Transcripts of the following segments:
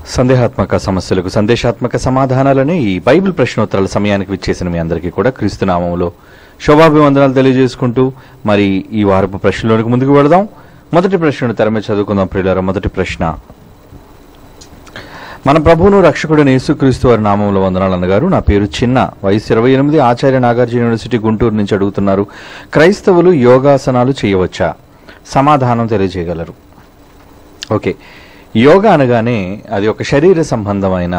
సందేహాత్మక సమస్యలకు సందేశాత్మక సమాధానాలని ఈ బైబిల్ ప్రశ్నోత్తరాల సమయానికి విచ్చేసిన మీ అందరికీ కూడా క్రీస్తునామంలో శోభాభివందనాలు తెలియజేసుకుంటూ మరి ఈ వారపు ప్రశ్నలోనికి ముందుకు వెళదాం మొదటి ప్రశ్నను తెరమే చదువుకుందాం ప్రియులారా మొదటి ప్రశ్న మన ప్రభువును రక్షకుడైన యేసుక్రీస్తు వారి నామంలో వందనాలు అన్నగారు నా పేరు చిన్న వయసు ఇరవై ఎనిమిది ఆచార్య నాగార్జున యూనివర్సిటీ గుంటూరు నుంచి అడుగుతున్నారు క్రైస్తవులు యోగాసనాలు చేయవచ్చా సమాధానం తెలియజేయగలరు ఓకే యోగా అనగానే అది ఒక శరీర సంబంధమైన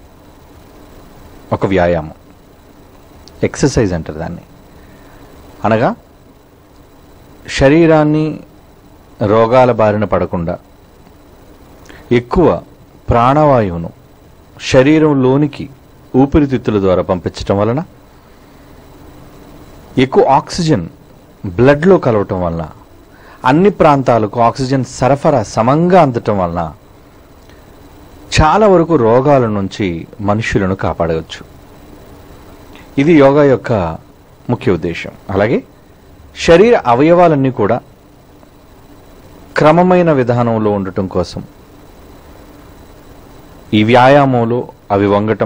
ఒక వ్యాయామం ఎక్సర్సైజ్ అంటారు దాన్ని అనగా శరీరాన్ని రోగాల బారిన పడకుండా ఎక్కువ ప్రాణవాయువును శరీరంలోనికి ఊపిరితిత్తుల ద్వారా పంపించటం వలన ఎక్కువ ఆక్సిజన్ బ్లడ్లో కలవటం వలన అన్ని ప్రాంతాలకు ఆక్సిజన్ సరఫరా సమంగా అందటం వలన చాలా వరకు రోగాల నుంచి మనుషులను కాపాడవచ్చు ఇది యోగా యొక్క ముఖ్య ఉద్దేశం అలాగే శరీర అవయవాలన్నీ కూడా క్రమమైన విధానంలో ఉండటం కోసం ఈ వ్యాయామంలో అవి వంగటం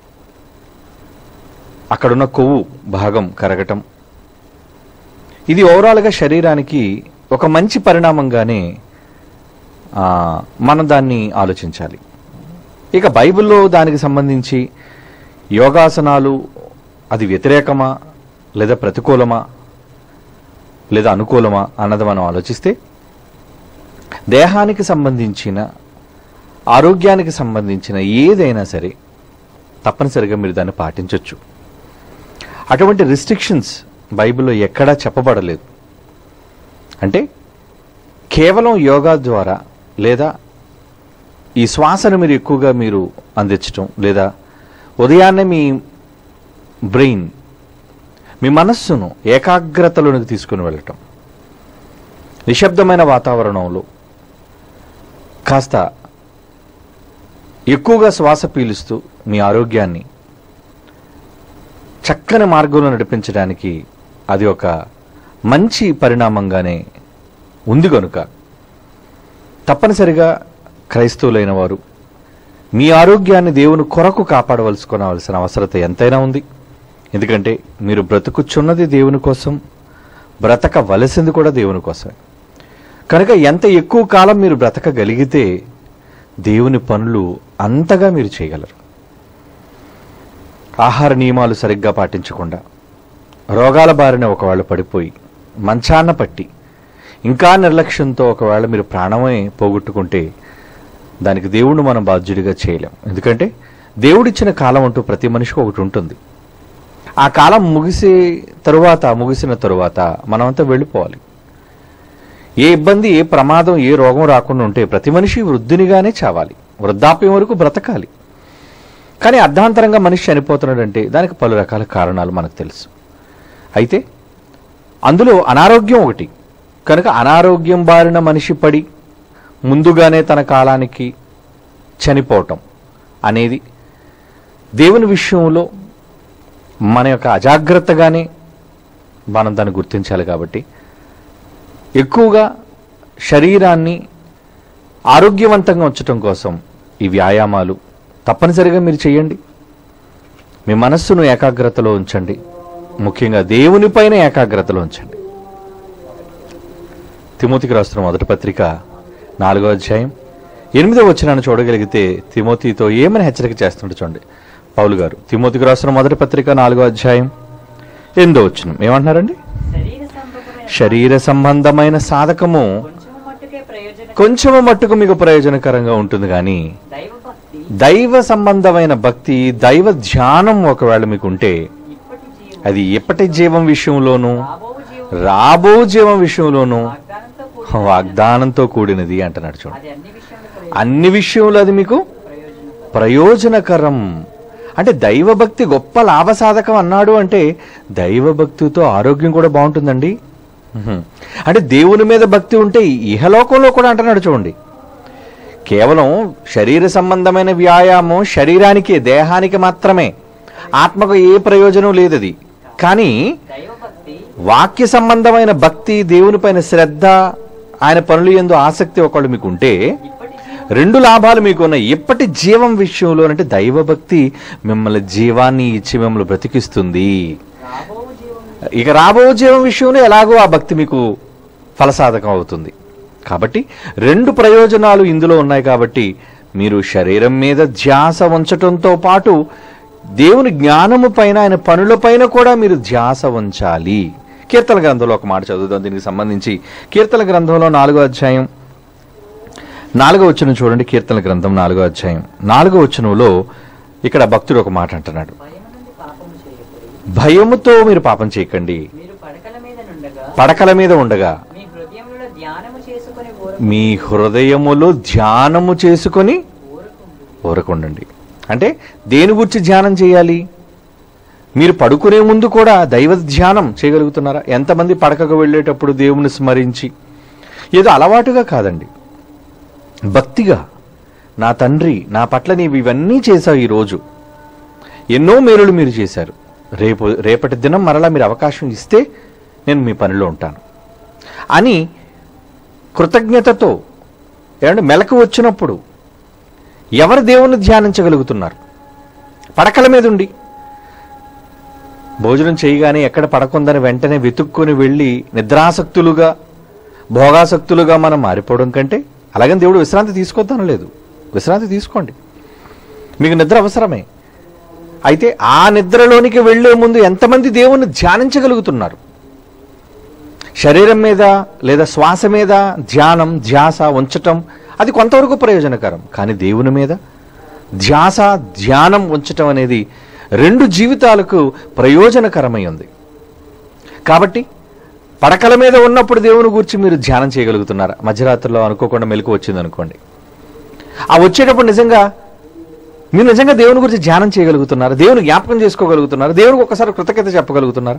అక్కడున్న కొవ్వు భాగం కరగటం ఇది ఓవరాల్గా శరీరానికి ఒక మంచి పరిణామంగానే ఆ, మనం దాన్ని ఆలోచించాలి ఇక బైబిల్లో దానికి సంబంధించి యోగాసనాలు అది వ్యతిరేకమా లేదా ప్రతికూలమా లేదా అనుకూలమా అన్నది మనం ఆలోచిస్తే దేహానికి సంబంధించిన ఆరోగ్యానికి సంబంధించిన ఏదైనా సరే తప్పనిసరిగా మీరు దాన్ని పాటించవచ్చు అటువంటి రిస్ట్రిక్షన్స్ బైబిల్లో ఎక్కడా చెప్పబడలేదు అంటే కేవలం యోగా ద్వారా లేదా ఈ శ్వాసను మీరు ఎక్కువగా మీరు అందించటం లేదా ఉదయాన్నే మీ బ్రెయిన్ మీ మనస్సును ఏకాగ్రతలోనికి తీసుకుని వెళ్ళటం నిశ్శబ్దమైన వాతావరణంలో కాస్త ఎక్కువగా శ్వాస పీలుస్తూ మీ ఆరోగ్యాన్ని చక్కని మార్గంలో నడిపించడానికి అది ఒక మంచి పరిణామంగానే ఉంది కనుక తప్పనిసరిగా క్రైస్తవులైన వారు మీ ఆరోగ్యాన్ని దేవుని కొరకు కాపాడవలసుకొనవలసిన అవసరత ఎంతైనా ఉంది ఎందుకంటే మీరు బ్రతుకుచున్నది దేవుని కోసం బ్రతకవలసింది కూడా దేవుని కోసమే కనుక ఎంత ఎక్కువ కాలం మీరు బ్రతకగలిగితే దేవుని పనులు అంతగా మీరు చేయగలరు ఆహార నియమాలు సరిగ్గా పాటించకుండా రోగాల బారిన ఒకవేళ పడిపోయి మంచాన్న పట్టి ఇంకా నిర్లక్ష్యంతో ఒకవేళ మీరు ప్రాణమే పోగొట్టుకుంటే దానికి దేవుణ్ణి మనం బాధ్యుడిగా చేయలేం ఎందుకంటే దేవుడిచ్చిన కాలం అంటూ ప్రతి మనిషికి ఒకటి ఉంటుంది ఆ కాలం ముగిసే తరువాత ముగిసిన తరువాత మనమంతా వెళ్ళిపోవాలి ఏ ఇబ్బంది ఏ ప్రమాదం ఏ రోగం రాకుండా ఉంటే ప్రతి మనిషి వృద్ధునిగానే చావాలి వృద్ధాప్యం వరకు బ్రతకాలి కానీ అర్ధాంతరంగా మనిషి చనిపోతున్నాడంటే దానికి పలు రకాల కారణాలు మనకు తెలుసు అయితే అందులో అనారోగ్యం ఒకటి కనుక అనారోగ్యం బారిన మనిషి పడి ముందుగానే తన కాలానికి చనిపోవటం అనేది దేవుని విషయంలో మన యొక్క అజాగ్రత్తగానే మనం దాన్ని గుర్తించాలి కాబట్టి ఎక్కువగా శరీరాన్ని ఆరోగ్యవంతంగా ఉంచటం కోసం ఈ వ్యాయామాలు తప్పనిసరిగా మీరు చేయండి మీ మనస్సును ఏకాగ్రతలో ఉంచండి ముఖ్యంగా దేవునిపైన ఏకాగ్రతలో ఉంచండి తిమోతికి రాస్తున్న మొదటి పత్రిక నాలుగో అధ్యాయం ఎనిమిదో వచనాన్ని చూడగలిగితే తిమోతితో ఏమని హెచ్చరిక చేస్తుంటే చూడండి పౌలు గారు తిమోతికి రాస్తున్న మొదటి పత్రిక నాలుగో అధ్యాయం ఎనిమిదో వచనం ఏమంటున్నారండి శరీర సంబంధమైన శరీర సంబంధమైన సాధకము కొంచెము మట్టుకే ప్రయోజన కొంచెము మట్టుకు మీకు ప్రయోజనకరంగా ఉంటుంది కానీ దైవ భక్తి దైవ సంబంధమైన భక్తి దైవ ధ్యానం ఒకవేళ మీకు ఉంటే ఇప్పటి జీవం అది ఎప్పటి జీవం విషయంలోనూ రాబో జీవం రాబో జీవం విషయంలోనూ వాగ్దానంతో కూడిన వాగ్దానంతో కూడినది అంటున్నాడు చూడండి అది అన్ని విషయంలో అన్ని విషయంలో అది మీకు ప్రయోజనం ప్రయోజనకరం అంటే దైవభక్తి గొప్ప లాభసాధకం అన్నాడు అంటే దైవభక్తితో ఆరోగ్యం కూడా బాగుంటుందండి ఉహుం. అంటే దేవుని మీద భక్తి ఉంటే ఇహలోకంలో కూడా అంటున్నాడు చూడండి కేవలం శరీర సంబంధమైన వ్యాయామం శరీరానికి దేహానికి మాత్రమే ఆత్మకు ఏ ప్రయోజనం లేదు అది కానీ దైవ భక్తి వాక్య సంబంధమైన భక్తి దేవునిపైన శ్రద్ధ ఆయన పనులు ఎందు ఆసక్తి ఒకళ్ళు మీకు ఉంటే ఇప్పటి జీవం రెండు లాభాలు మీకు ఉన్నాయి ఇప్పటి జీవం విషయంలో అంటే దైవభక్తి మిమ్మల్ని జీవాన్ని ఇచ్చి మిమ్మల్ని బ్రతికిస్తుంది రాబో జీవం ఇక రాబో జీవం విషయంలో ఎలాగో ఆ భక్తి మీకు ఫలసాధకం అవుతుంది కాబట్టి రెండు ప్రయోజనాలు ఇందులో ఉన్నాయి కాబట్టి మీరు శరీరం మీద ధ్యాస ఉంచటంతో పాటు దేవుని జ్ఞానము పైన ఆయన పనులపైన కూడా మీరు ధ్యాస ఉంచాలి కీర్తన గ్రంథంలో ఒక మాట చదువుదాం దీనికి సంబంధించి కీర్తన గ్రంథంలో నాలుగో అధ్యాయం నాలుగో వచనం చూడండి కీర్తన గ్రంథం నాలుగో అధ్యాయం నాలుగో వచనంలో ఇక్కడ భక్తుడు ఒక మాట అంటున్నాడు భయం నుండి పాపము చేయకుడి భయముతో మీరు పాపం చేయకండి మీరు పడకల మీద నుండగా పడకల మీద ఉండగా మీ హృదయములో ధ్యానము చేసుకుని మీ హృదయములో ధ్యానము చేసుకొని ఊరకుండు ఊరకుండండి అంటే దేని గురించి ధ్యానం చేయాలి మీరు పడుకునే ముందు కూడా దైవ ధ్యానం చేయగలుగుతున్నారా ఎంతమంది పడకకు వెళ్ళేటప్పుడు దేవుని స్మరించి ఏదో అలవాటుగా కాదండి భక్తిగా నా తండ్రి నా పట్ల నీవు ఇవన్నీ చేశావు ఈరోజు ఎన్నో మేలులు మీరు చేశారు రేపు రేపటి దినం మరలా మీరు అవకాశం ఇస్తే నేను మీ పనిలో ఉంటాను అని కృతజ్ఞతతో ఏమంటే మెలకు వచ్చినప్పుడు ఎవరు దేవుణ్ణి ధ్యానించగలుగుతున్నారు పడకల మీద ఉండి భోజనం చేయగానే ఎక్కడ పడకుందని వెంటనే వెతుక్కొని వెళ్ళి నిద్రాసక్తులుగా భోగాసక్తులుగా మనం మారిపోవడం కంటే అలాగని దేవుడు విశ్రాంతి తీసుకోవద్దని లేదు విశ్రాంతి తీసుకోండి మీకు నిద్ర అవసరమే అయితే ఆ నిద్రలోనికి వెళ్లే ముందు ఎంతమంది దేవుణ్ణి ధ్యానించగలుగుతున్నారు శరీరం మీద లేదా శ్వాస మీద ధ్యానం ధ్యాస ఉంచటం అది కొంతవరకు ప్రయోజనకరం కానీ దేవుని మీద ధ్యాస ధ్యానం ఉంచటం అనేది రెండు జీవితాలకు ప్రయోజనకరమై ఉంది కాబట్టి పడకల మీద ఉన్నప్పుడు దేవుని గురించి మీరు ధ్యానం చేయగలుగుతున్నారా మధ్యరాత్రిలో అనుకోకుండా మెలకు వచ్చింది అనుకోండి ఆ వచ్చేటప్పుడు నిజంగా మీరు నిజంగా దేవుని గురించి ధ్యానం చేయగలుగుతున్నారా దేవుని జ్ఞాపకం చేసుకోగలుగుతున్నారా దేవునికి ఒకసారి కృతజ్ఞత చెప్పగలుగుతున్నారా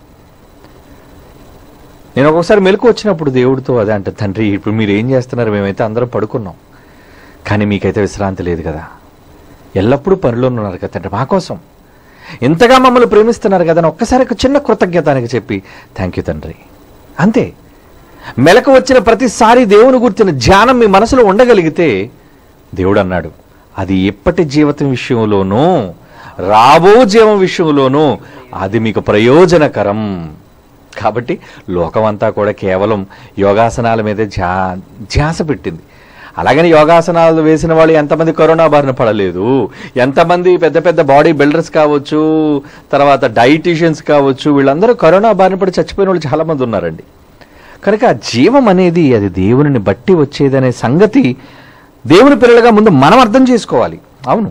నేను ఒక్కొక్కసారి మెలకు వచ్చినప్పుడు దేవుడితో అదే అంటే తండ్రి ఇప్పుడు మీరు ఏం చేస్తున్నారు మేమైతే అందరం పడుకున్నాం కానీ మీకైతే విశ్రాంతి లేదు కదా ఎల్లప్పుడూ పనిలో ఉన్నారు కదా తండ్రి మా కోసం ఇంతగా మమ్మల్ని ప్రేమిస్తున్నారు కదా అని ఒక్కసారి ఒక చిన్న కృతజ్ఞతానికి చెప్పి థ్యాంక్ యూ తండ్రి అంతే మెలకు వచ్చిన ప్రతిసారి దేవుని గుర్తిన ధ్యానం మీ మనసులో ఉండగలిగితే దేవుడు అన్నాడు అది ఎప్పటి జీవితం విషయంలోనూ రాబో జీవం విషయంలోనూ అది మీకు ప్రయోజనకరం కాబట్టి లోకమంతా కూడా కేవలం యోగాసనాల మీద ధ్యా ధ్యాస పెట్టింది అలాగని యోగాసనాలు వేసిన వాళ్ళు ఎంతమంది కరోనా బారిన పడలేదు ఎంతమంది పెద్ద పెద్ద బాడీ బిల్డర్స్ కావచ్చు తర్వాత డైటీషియన్స్ కావచ్చు వీళ్ళందరూ కరోనా బారిన పడి చచ్చిపోయిన వాళ్ళు చాలామంది ఉన్నారండి కనుక ఆ జీవం అనేది అది దేవునిని బట్టి వచ్చేదనే సంగతి దేవుని పిల్లలుగా ముందు మనం అర్థం చేసుకోవాలి అవును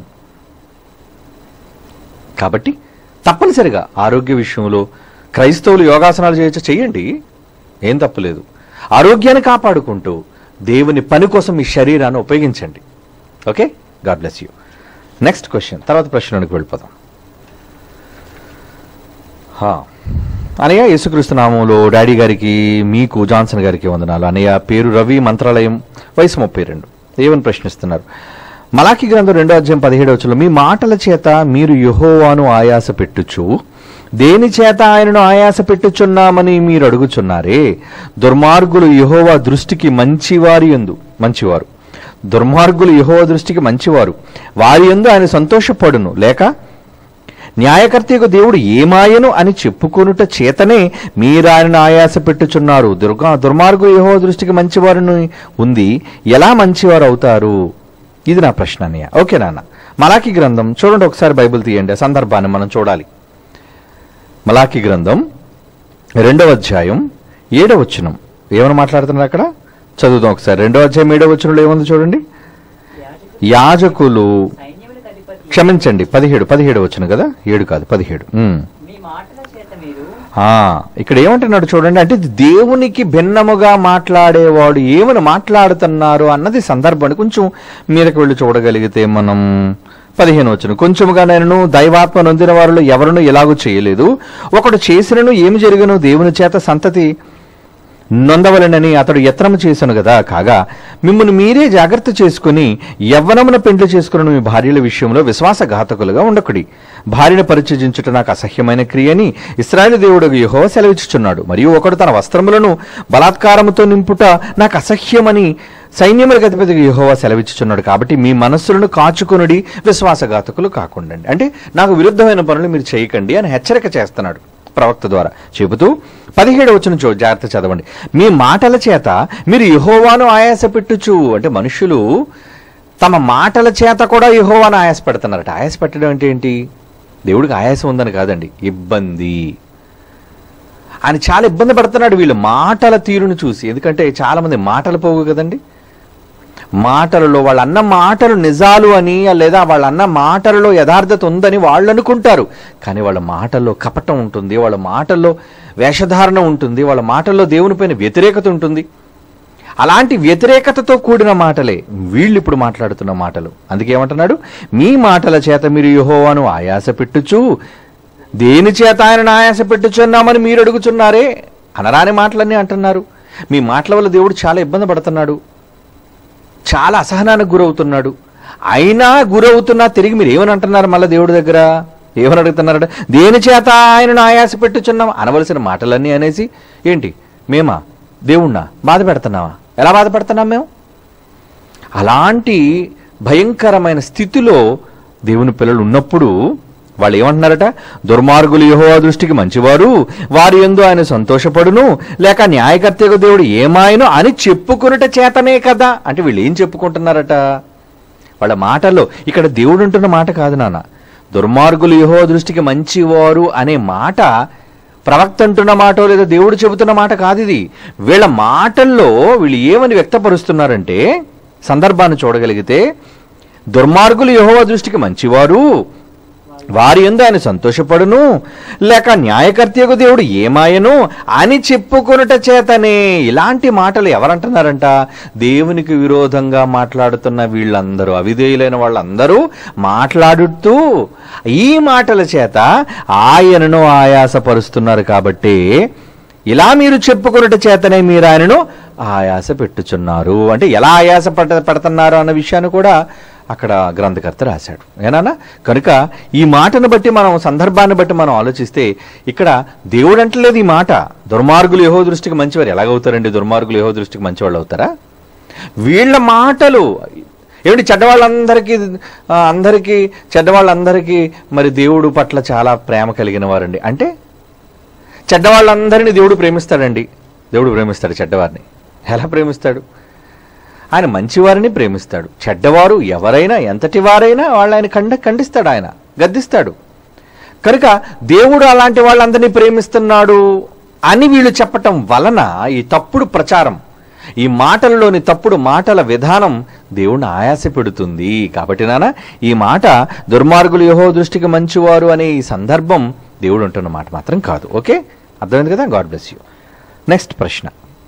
కాబట్టి తప్పనిసరిగా ఆరోగ్య విషయంలో క్రైస్తవులు యోగాసనాలు చేయొచ్చు చేయండి ఏం తప్పులేదు ఆరోగ్యాన్ని కాపాడుకుంటూ దేవుని పని కోసం మీ శరీరాన్ని ఉపయోగించండి okay God bless you next question తర్వాత ప్రశ్నలోకి వెళ్ళిపోదాం హా. అనయ్య యేసుక్రీస్తు నామంలో డాడీ గారికి మీకు జాన్సన్ గారికి వందనాలు అనయ్య పేరు రవి మంత్రాలయం వయసు ముప్పై రెండు ఏమని ప్రశ్నిస్తున్నారు మలాకి గ్రంథం రెండో అధ్యాయం పదిహేడవ వచనంలో మీ మాటల చేత మీరు యెహోవాను ఆయాస పెట్టుచు దేని చేత ఆయనను ఆయాస పెట్టుచున్నామని మీరు అడుగుచున్నారే దుర్మార్గులు యెహోవా దృష్టికి మంచివారి ఎందు మంచివారు దుర్మార్గులు యెహోవా దృష్టికి మంచివారు వారి ఎందు ఆయన సంతోషపడును లేక న్యాయకర్తకు దేవుడు ఏమాయను అని చెప్పుకొనుట చేతనే మీరు ఆయనను ఆయాస పెట్టుచున్నారు దుర్గా దుర్మార్గు యహో దృష్టికి మంచివారిని ఉంది ఎలా మంచివారు అవుతారు ఇది నా ప్రశ్న అన్నయ్య ఓకే నాన్న మలాకి గ్రంథం చూడండి ఒకసారి బైబిల్ తీయండి ఆ సందర్భాన్ని మనం చూడాలి మలాకి గ్రంథం రెండవ అధ్యాయం ఏడవ వచనం ఏమని మాట్లాడుతున్నారు అక్కడ చదువుదాం ఒకసారి రెండవ అధ్యాయం ఏడవ వచనంలో ఏముంది చూడండి యాజకుడు యాజకులు సైన్యములకు అధిపతి క్షమించండి పదిహేడు పదిహేడు వచ్చును కదా ఏడు కాదు పదిహేడు ఉమ్. మీ మాటల చేత మీరు ఆ, ఇక్కడ ఏమంటున్నాడు చూడండి అంటే దేవునికి భిన్నముగా మాట్లాడేవాడు ఏమని మాట్లాడుతున్నారు అన్నది సందర్భాన్ని కొంచెం మీదకి వెళ్ళి చూడగలిగితే మనం పదిహేను వచ్చును కొంచెముగా నేను దైవాత్మ నొందిన వారిలో ఎవరును ఎలాగూ చేయలేదు ఒకడు చేసినను ఏమి జరిగను దేవుని చేత సంతతి నొందవలనని అతడు యత్నము చేశాను కదా కాగా మిమ్మల్ని మీరే జాగ్రత్త చేసుకుని యవ్వనమున పెండ్లి చేసుకున్న మీ భార్యల విషయంలో విశ్వాసఘాతకులుగా ఉండకుడి భార్యను పరిచయించుట నాకు అసహ్యమైన క్రియని ఇస్రాయేల్ దేవుడు యెహోవా సెలవిచ్చుచున్నాడు మరియు ఒకడు తన వస్త్రములను బలాత్కారముతో నింపుట నాకు అసహ్యమని సైన్యములకు అధిపతిగా యెహోవా సెలవిచ్చుచున్నాడు కాబట్టి మీ మనస్సులను కాచుకొనుడి విశ్వాసఘాతకులు కాకుండండి అంటే నాకు విరుద్ధమైన పనులు మీరు చేయకండి అని హెచ్చరిక చేస్తున్నాడు ప్రవక్త ద్వారా చెబుతూ పదిహేడు వచ్చిన చూ జాగ్రత్త చదవండి మీ మాటల చేత మీరు యెహోవాను ఆయాస పెట్టుచు అంటే మనుషులు తమ మాటల చేత కూడా యెహోవాను ఆయాస పెడుతున్నారట ఆయాస పెట్టడం అంటే ఏంటి దేవుడికి ఆయాసం ఉందని కాదండి ఇబ్బంది ఆయన చాలా ఇబ్బంది పడుతున్నాడు వీళ్ళు మాటల తీరును చూసి ఎందుకంటే చాలా మంది మాటలు పోగు కదండి మాటలలో వాళ్ళ అన్న మాటలు నిజాలు అని లేదా వాళ్ళ అన్న మాటలలో యథార్థత ఉందని వాళ్ళు అనుకుంటారు కానీ వాళ్ళ మాటల్లో కపటం ఉంటుంది వాళ్ళ మాటల్లో వేషధారణ ఉంటుంది వాళ్ళ మాటల్లో దేవునిపైన వ్యతిరేకత ఉంటుంది అలాంటి వ్యతిరేకతతో కూడిన మాటలే వీళ్ళు ఇప్పుడు మాట్లాడుతున్న మాటలు అందుకేమంటున్నాడు మీ మాటల చేత మీరు యెహోవాను ఆయాస పెట్టుచు దేని చేత ఆయనను ఆయాస పెట్టుచున్నామని మీరు అడుగుచున్నారే అనరాని మాటలన్నీ అంటున్నారు మీ మాటల వల్ల దేవుడు చాలా ఇబ్బంది పడుతున్నాడు చాలా అసహనానికి గురవుతున్నాడు అయినా గురవుతున్నా తిరిగి మీరు ఏమని అంటున్నారు మళ్ళీ దేవుడి దగ్గర ఏమని అడుగుతున్నారట దేని చేత ఆయనను ఆయాస పెట్టుచున్నాం అనవలసిన మాటలన్నీ అనేసి ఏంటి మేమా దేవుణ్ణా బాధ పెడుతున్నావా ఎలా బాధ పెడుతున్నాం మేము అలాంటి భయంకరమైన స్థితిలో దేవుని పిల్లలు ఉన్నప్పుడు వాళ్ళు ఏమంటున్నారట దుర్మార్గులు యెహోవా దృష్టికి మంచివారు వారి ఎందు ఆయన సంతోషపడును లేక న్యాయకర్తకు దేవుడు ఏమాయను అని చెప్పుకున్నట చేతనే కదా అంటే వీళ్ళు ఏం చెప్పుకుంటున్నారట వాళ్ళ మాటల్లో ఇక్కడ దేవుడు అంటున్న మాట కాదు నాన్న దుర్మార్గులు యహో దృష్టికి మంచివారు అనే మాట ప్రవక్త అంటున్న మాట లేదా దేవుడు చెబుతున్న మాట కాదు ఇది వీళ్ళ మాటల్లో వీళ్ళు ఏమని వ్యక్తపరుస్తున్నారంటే సందర్భాన్ని చూడగలిగితే దుర్మార్గులు యహోవ దృష్టికి మంచివారు వారి ఎందు ఆయన సంతోషపడును లేక న్యాయకర్తకు దేవుడు ఏమాయను అని చెప్పుకొనుట చేతనే ఇలాంటి మాటలు ఎవరంటున్నారంట దేవునికి విరోధంగా మాట్లాడుతున్న వీళ్ళందరూ అవిధేయులైన వాళ్ళందరూ మాట్లాడుతూ ఈ మాటల చేత ఆయనను ఆయాసపరుస్తున్నారు కాబట్టి ఇలా మీరు చెప్పుకున్నట చేతనే మీరు ఆయనను ఆయాస పెట్టుచున్నారు అంటే ఎలా ఆయాస పడ పెడుతున్నారు అన్న విషయాన్ని కూడా అక్కడ గ్రంథకర్త రాశాడు ఏనా కనుక ఈ మాటను బట్టి మనం సందర్భాన్ని బట్టి మనం ఆలోచిస్తే ఇక్కడ దేవుడు అంటలేదు ఈ మాట దుర్మార్గులు యహో దృష్టికి మంచివారు ఎలాగవుతారండి దుర్మార్గులు యహో దృష్టికి మంచివాళ్ళు అవుతారా వీళ్ళ మాటలు ఏమిటి చెడ్డవాళ్ళందరికీ ఆ, అందరికీ చెడ్డవాళ్ళందరికీ మరి దేవుడు పట్ల చాలా ప్రేమ కలిగిన వారండి అంటే చెడ్డవాళ్ళందరినీ దేవుడు ప్రేమిస్తాడండి దేవుడు ప్రేమిస్తాడు చెడ్డవారిని ఎలా ప్రేమిస్తాడు ఆయన మంచివారిని ప్రేమిస్తాడు చెడ్డవారు ఎవరైనా ఎంతటి వారైనా వాళ్ళు ఆయన ఖండ ఖండిస్తాడు ఆయన గద్దిస్తాడు కనుక దేవుడు అలాంటి వాళ్ళందరినీ ప్రేమిస్తున్నాడు అని వీళ్ళు చెప్పటం వలన ఈ తప్పుడు ప్రచారం ఈ మాటలలోని తప్పుడు మాటల విధానం దేవుణ్ణి ఆయాస పెడుతుంది కాబట్టి నాన్న ఈ మాట దుర్మార్గులు యహో దృష్టికి మంచివారు అనే ఈ సందర్భం దేవుడు అంటున్న మాట మాత్రం కాదు ఓకే అర్థమైంది కదా గాడ్ బ్లెస్ యూ నెక్స్ట్ ప్రశ్న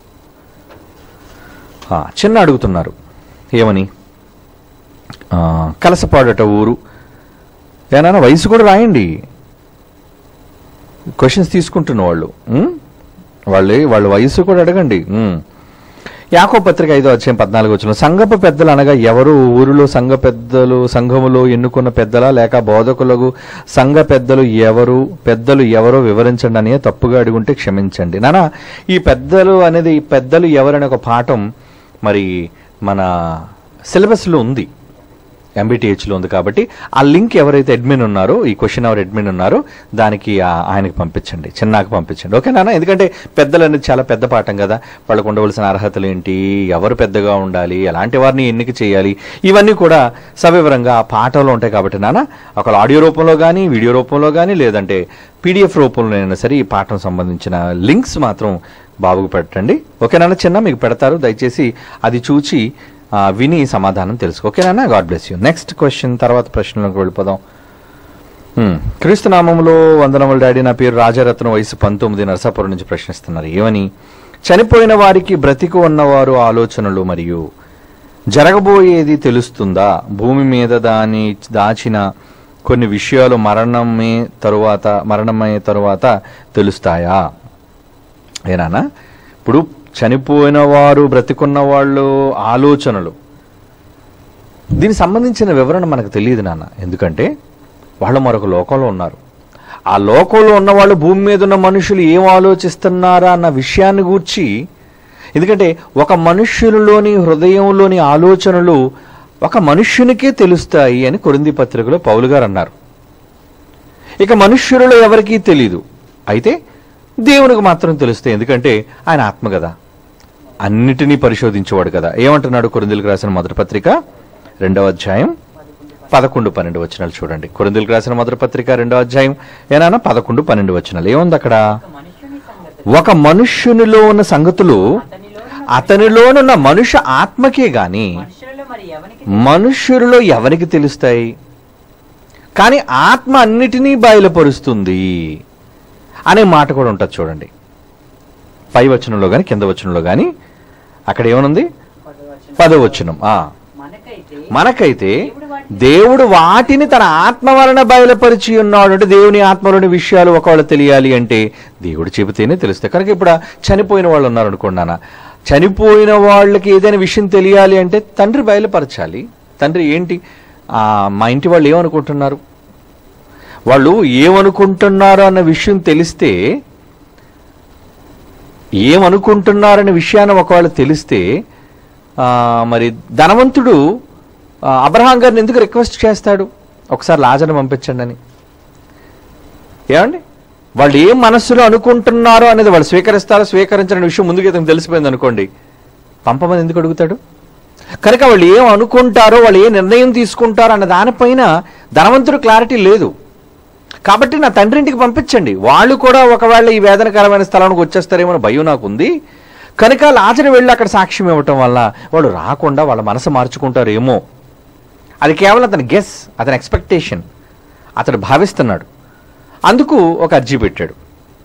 ఆ, చిన్న అడుగుతున్నారు ఏమని ఆ, కలసపాడట ఊరు ఏనా వయసు కూడా రాయండి క్వశ్చన్స్ తీసుకుంటున్న వాళ్ళు ఉం? వాళ్ళే వాళ్ళ వయసు కూడా అడగండి ఉం. యాకో పత్రిక ఐదో అధ్యాయం పద్నాలుగు వచ్చిన సంఘపు పెద్దలు అనగా ఎవరు ఊరిలో సంఘ పెద్దలు సంఘములో ఎన్నుకున్న పెద్దలా లేక బోధకులకు సంఘ పెద్దలు ఎవరు పెద్దలు ఎవరో వివరించండి అని తప్పుగా అడుగుంటే క్షమించండి నానా ఈ పెద్దలు అనేది ఈ పెద్దలు ఎవరనే ఒక పాఠం మరి మన సిలబస్లో ఉంది ఎంబీటీహెచ్లో ఉంది కాబట్టి ఆ లింక్ ఎవరైతే అడ్మిన్ ఉన్నారో ఈ క్వశ్చన్ ఎవరు అడ్మిన్ ఉన్నారో దానికి ఆ- ఆయనకి పంపించండి చిన్నాకు పంపించండి ఓకే నాన్న ఎందుకంటే పెద్దలు అనేది చాలా పెద్ద పాఠం కదా వాళ్ళకు ఉండవలసిన అర్హతలు ఏంటి ఎవరు పెద్దగా ఉండాలి ఎలాంటి వారిని ఎన్నిక చేయాలి ఇవన్నీ కూడా సవివరంగా ఆ పాఠంలో ఉంటాయి కాబట్టి నాన్న ఒకవేళ ఆడియో రూపంలో కానీ వీడియో రూపంలో కానీ లేదంటే పీడిఎఫ్ రూపంలో అయినా సరే ఈ పాఠం సంబంధించిన లింక్స్ మాత్రం బాబుకు పెట్టండి ఓకే నాన్న చిన్న మీకు పెడతారు దయచేసి అది చూచి ఆ, విని సమాధానం తెలుసుకో ఓకేనా God bless you next question తర్వాత ప్రశ్నలోకి వెళ్ళిపోదాం హ్మ్. క్రీస్తు నామములో వందనముల డాడీ నా పేరు రాజరత్న వయసు పంతొమ్మిది నరసాపురం నుంచి ప్రశ్నిస్తున్నారు ఏమని చనిపోయిన వారికి బ్రతికి ఉన్నవారు ఆలోచనలు మరియు జరగబోయేది తెలుస్తుందా భూమి మీద దాని దాచిన కొన్ని విషయాలు మరణమే తరువాత మరణమయ్యే తరువాత తెలుస్తాయా ఏనానా ఇప్పుడు చనిపోయిన వారు బ్రతికున్న వాళ్ళు ఆలోచనలు దీనికి సంబంధించిన వివరణ మనకు తెలియదు నాన్న ఎందుకంటే వాళ్ళు మరొక లోకంలో ఉన్నారు ఆ లోకంలో ఉన్న వాళ్ళు భూమి మీద ఉన్న మనుషులు ఏం ఆలోచిస్తున్నారా అన్న విషయాన్ని గూర్చి ఎందుకంటే ఒక మనుష్యునిలోని హృదయంలోని ఆలోచనలు ఒక మనుష్యునికే తెలుస్తాయి అని కొరింది పత్రికలో పౌలు గారు అన్నారు ఇక మనుష్యులలో ఎవరికీ తెలియదు అయితే దేవునికి మాత్రం తెలుస్తాయి ఎందుకంటే ఆయన ఆత్మ కదా అన్నిటినీ పరిశోధించేవాడు కదా ఏమంటున్నాడు కొరిందులకు రాసిన మొదటి పత్రిక రెండవ అధ్యాయం పదకొండు పన్నెండు వచనాలు చూడండి కొరిందులకు రాసిన మొదటి పత్రిక రెండవ అధ్యాయం ఏనానా పదకొండు పన్నెండు వచనాలు ఏముంది అక్కడ ఒక మనుష్యుని సంగతి ఒక మనుష్యునిలో ఉన్న సంగతులు అతనిలో అతనిలోనున్న మనుష్య ఆత్మకే గాని మనుషులలో మరి ఎవనికి మనుష్యులలో ఎవరికి తెలుస్తాయి కానీ ఆత్మ అన్నిటినీ బయలుపరుస్తుంది అనే మాట కూడా ఉంటుంది చూడండి పై వచనంలో కానీ కింద వచనంలో కానీ అక్కడ ఏమనుంది పదవచనం. పదవచనం ఆ మనకైతే మనకైతే దేవుడు వాటిని దేవుడు వాటిని తన ఆత్మ వలన బయలుపరిచి ఉన్నాడు అంటే దేవుని ఆత్మలోని విషయాలు ఒకవేళ తెలియాలి అంటే దేవుడు చెబితేనే తెలుస్తాయి కనుక ఇప్పుడు ఆ చనిపోయిన వాళ్ళు ఉన్నారు అనుకోండి నాన్న చనిపోయిన వాళ్ళకి ఏదైనా విషయం తెలియాలి అంటే తండ్రి బయలుపరచాలి తండ్రి ఏంటి ఆ, మా ఇంటి వాళ్ళు ఏమనుకుంటున్నారు వాళ్ళు ఏమనుకుంటున్నారు అన్న విషయం తెలిస్తే ఏమనుకుంటున్నారనే విషయాన్ని ఒకవేళ తెలిస్తే ఆ, మరి ధనవంతుడు ఆ, అబ్రహాం గారిని ఎందుకు రిక్వెస్ట్ చేస్తాడు ఒకసారి లాజర్ని పంపించండి అని ఏమండి వాళ్ళు ఏం మనస్సులో అనుకుంటున్నారో అనేది వాళ్ళు స్వీకరిస్తారో స్వీకరించని విషయం ముందుగా ఇతనికి తెలిసిపోయింది అనుకోండి పంపమని ఎందుకు అడుగుతాడు కనుక వాళ్ళు ఏం అనుకుంటారో వాళ్ళు ఏ నిర్ణయం తీసుకుంటారో అన్న దానిపైన ధనవంతుడు క్లారిటీ లేదు కాబట్టి నా తండ్రి ఇంటికి పంపించండి వాళ్ళు కూడా ఒకవేళ ఈ వేదనకరమైన స్థలానికి వచ్చేస్తారేమో అని భయం నాకు ఉంది కనుక లాజరు వెళ్ళి అక్కడ సాక్ష్యం ఇవ్వటం వల్ల వాళ్ళు రాకుండా వాళ్ళ మనసు మార్చుకుంటారేమో అది కేవలం అతని గెస్ అతని ఎక్స్పెక్టేషన్ అతడు భావిస్తున్నాడు అందుకు ఒక అర్జీ పెట్టాడు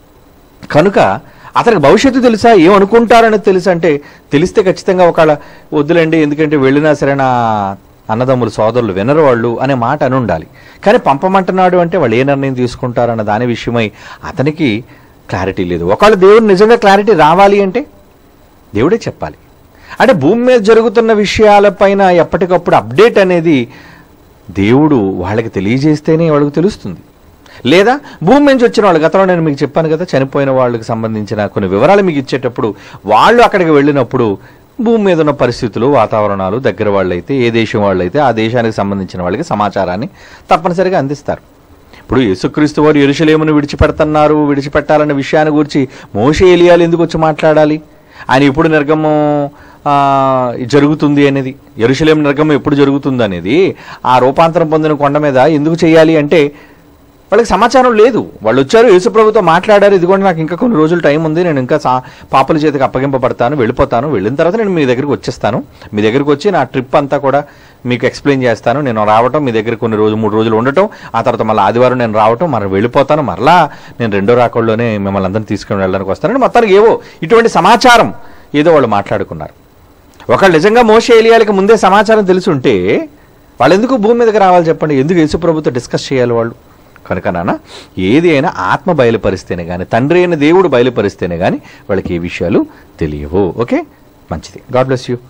కనుక అతనికి భవిష్యత్తు తెలుసా ఏమనుకుంటారనేది తెలుసా అంటే తెలిస్తే ఖచ్చితంగా ఒకవేళ వద్దులేండి ఎందుకంటే వెళ్ళినా సరే నా అన్నదమ్ములు సోదరులు వినరు వాళ్ళు అనే మాట అని ఉండాలి కానీ పంపమంటున్నాడు అంటే వాళ్ళు ఏ నిర్ణయం తీసుకుంటారన్న దాని విషయమై అతనికి క్లారిటీ లేదు ఒకవేళ దేవుడు నిజంగా క్లారిటీ రావాలి అంటే దేవుడే చెప్పాలి అంటే భూమి మీద జరుగుతున్న విషయాలపైన ఎప్పటికప్పుడు అప్డేట్ అనేది దేవుడు వాళ్ళకి తెలియజేస్తేనే వాళ్ళకి తెలుస్తుంది లేదా భూమి నుంచి వచ్చిన వాళ్ళు గతంలో నేను మీకు చెప్పాను కదా చనిపోయిన వాళ్ళకి సంబంధించిన కొన్ని వివరాలు మీకు ఇచ్చేటప్పుడు వాళ్ళు అక్కడికి వెళ్ళినప్పుడు భూమి మీద ఉన్న పరిస్థితులు వాతావరణాలు దగ్గర వాళ్ళైతే ఏ దేశం వాళ్ళైతే ఆ దేశానికి సంబంధించిన వాళ్ళకి సమాచారాన్ని తప్పనిసరిగా అందిస్తారు ఇప్పుడు యేసుక్రీస్తు వారు ఎరుషలేమును విడిచిపెడుతున్నారు విడిచిపెట్టాలన్న విషయాన్ని గురించి మోషే ఎలియాలు ఎందుకు వచ్చి మాట్లాడాలి ఆయన ఇప్పుడు నిర్గమం ఆ, జరుగుతుంది అనేది ఎరుషలేం నిర్గమం ఎప్పుడు జరుగుతుంది అనేది ఆ రూపాంతరం పొందిన కొండ మీద ఎందుకు చేయాలి అంటే వాళ్ళకి సమాచారం లేదు వాళ్ళు వచ్చారు యేసుప్రభుతో మాట్లాడారు ఇదిగోండి నాకు ఇంకా కొన్ని రోజులు టైం ఉంది నేను ఇంకా సా పాపల చేతికి అప్పగింపబడతాను వెళ్ళిపోతాను వెళ్ళిన తర్వాత నేను మీ దగ్గరికి వచ్చేస్తాను మీ దగ్గరికి వచ్చి నా ట్రిప్ అంతా కూడా మీకు ఎక్స్ప్లెయిన్ చేస్తాను నేను రావటం మీ దగ్గర కొన్ని రోజు మూడు రోజులు ఉండటం ఆ తర్వాత మళ్ళీ ఆదివారం నేను రావటం మరి వెళ్ళిపోతాను మరలా నేను రెండో రాకల్లోనే మిమ్మల్ని అందరినీ తీసుకుని వెళ్ళడానికి వస్తాను మొత్తానికి ఏవో ఇటువంటి సమాచారం ఏదో వాళ్ళు మాట్లాడుకున్నారు ఒకళ్ళు నిజంగా మోసే ఏలియాలకి ముందే సమాచారం తెలిసి ఉంటే వాళ్ళు ఎందుకు భూమి మీదకి రావాలి చెప్పండి ఎందుకు యేసు ప్రభుతో డిస్కస్ చేయాలి వాళ్ళు కనుక నాన్న ఏది అయినా ఆత్మ బయలుపరిస్తేనే కానీ తండ్రి అయిన దేవుడు బయలుపరిస్తేనే కానీ వాళ్ళకి ఏ విషయాలు తెలియవు ఓకే మంచిది గాడ్ బ్లెస్ యూ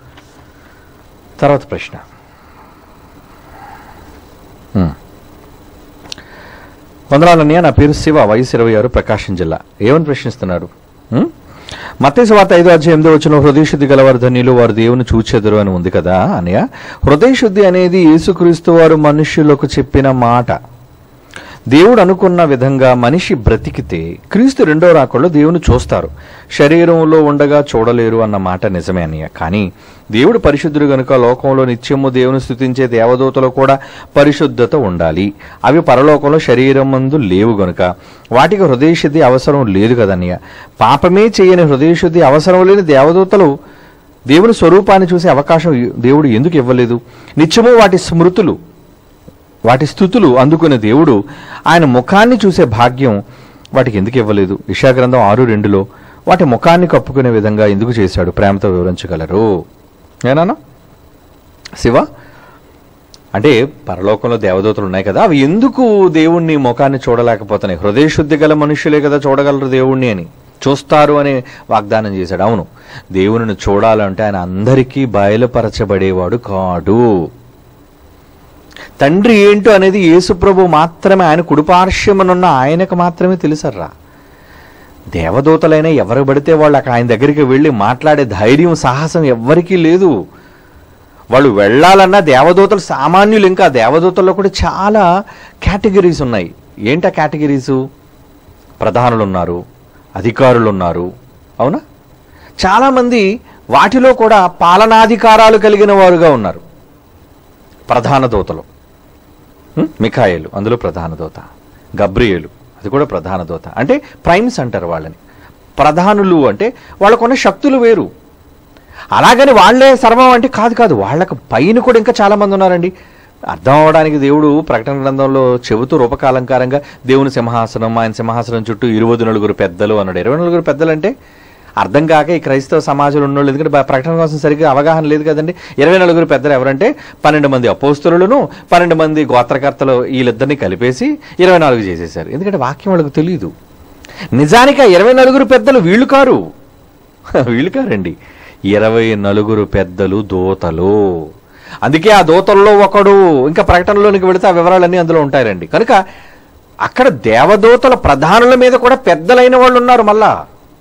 తర్వాత ప్రశ్న హ్మ్. వందనాలన్నయ్య నా పేరు శివ వయసు ఇరవై ఆరు ప్రకాశం జిల్లా ఏమని ప్రశ్నిస్తున్నాడు హ్మ్? మత్తయి వార్త ఐదో అధ్యాయం ఎనిమిదో వచ్చిన హృదయశుద్ధి గలవారు ధన్యులు వారు దేవుని చూచెదరు అని ఉంది కదా అనయ్య హృదయశుద్ధి అనేది యేసుక్రీస్తు వారు మనుష్యులకు చెప్పిన మాట దేవుడు అనుకున్న విధంగా మనిషి బ్రతికితే క్రీస్తు రెండో రాకల్లో దేవుని చూస్తారు శరీరంలో ఉండగా చూడలేరు అన్న మాట నిజమే అన్నయ్య కానీ దేవుడు పరిశుద్ధుడు గనుక లోకంలో నిత్యము దేవుని స్థుతించే దేవదూతలు కూడా పరిశుద్ధత ఉండాలి అవి పరలోకంలో శరీరం మందు లేవు గనుక వాటికి హృదయశుద్ధి అవసరం లేదు కదన్నయ్య పాపమే చేయని హృదయశుద్ధి అవసరం లేని దేవదూతలు దేవుని స్వరూపాన్ని చూసే అవకాశం దేవుడు ఎందుకు ఇవ్వలేదు నిత్యము వాటి స్మృతులు వాటి స్థుతులు అందుకునే దేవుడు ఆయన ముఖాన్ని చూసే భాగ్యం వాటికి ఎందుకు ఇవ్వలేదు ఇషాగ్రంథం ఆరు రెండులో వాటి ముఖాన్ని కప్పుకునే విధంగా ఎందుకు చేశాడు ప్రేమతో వివరించగలరు ఏనానా శివ అంటే పరలోకంలో దేవదూతలు ఉన్నాయి కదా అవి ఎందుకు దేవుణ్ణి ముఖాన్ని చూడలేకపోతున్నాయి హృదయశుద్ధి గల మనుషులే కదా చూడగలరు దేవుణ్ణి అని చూస్తారు అని వాగ్దానం చేశాడు అవును దేవునిని చూడాలంటే ఆయన అందరికీ బయలుపరచబడేవాడు కాడు తండ్రి ఏంటో అనేది యేసుప్రభు మాత్రమే ఆయన కుడిపార్శ్వమనున్న ఆయనకు మాత్రమే తెలుసర్రా దేవదూతలైనా ఎవరు పడితే వాళ్ళు అక్కడ ఆయన దగ్గరికి వెళ్ళి మాట్లాడే ధైర్యం సాహసం ఎవ్వరికీ లేదు వాళ్ళు వెళ్ళాలన్నా దేవదూతలు సామాన్యులు ఇంకా దేవదూతల్లో కూడా చాలా కేటగిరీస్ ఉన్నాయి ఏంటా కేటగిరీసు ప్రధానులు ఉన్నారు అధికారులు ఉన్నారు అవునా చాలామంది వాటిలో కూడా పాలనాధికారాలు కలిగిన వారుగా ఉన్నారు ప్రధాన దూతలు ఉం? మిఖాయేలు అందులో ప్రధాన దూత గబ్రియేలు అది కూడా ప్రధాన దూత అంటే ప్రైమ్స్ అంటారు వాళ్ళని ప్రధానులు అంటే వాళ్ళకున్న శక్తులు వేరు అలాగని వాళ్ళే సర్వం అంటే కాదు కాదు వాళ్ళకు పైన కూడా ఇంకా చాలా మంది ఉన్నారండి అర్థం అవడానికి దేవుడు ప్రకటన గ్రంథంలో చెబుతూ రూపకాలంకారంగా దేవుని సింహాసనం ఆయన సింహాసనం చుట్టూ ఇరవై నలుగురు పెద్దలు అన్నాడు ఇరవై నలుగురు పెద్దలు అంటే అర్థం కాక ఈ క్రైస్తవ సమాజంలో ఉన్నోళ్ళు ఎందుకంటే బ- ప్రకటన కోసం సరిగ్గా అవగాహన లేదు కదండి ఇరవై నలుగురు పెద్దలు ఎవరంటే పన్నెండు మంది అపోస్తులను పన్నెండు మంది గోత్రకర్తలు వీళ్ళిద్దరిని కలిపేసి ఇరవై నాలుగు చేసేశారు ఎందుకంటే వాక్యం వాళ్ళకి తెలియదు నిజానికి ఆ ఇరవై నలుగురు పెద్దలు వీళ్ళు కారు వీళ్ళు కారండి ఇరవై నలుగురు పెద్దలు దూతలు అందుకే ఆ దూతల్లో ఒకడు ఇంకా ప్రకటనలోనికి వెళితే ఆ వివరాలన్నీ అందులో ఉంటాయండి కనుక అక్కడ దేవదూతల ప్రధానుల మీద కూడా పెద్దలైన వాళ్ళు ఉన్నారు మళ్ళా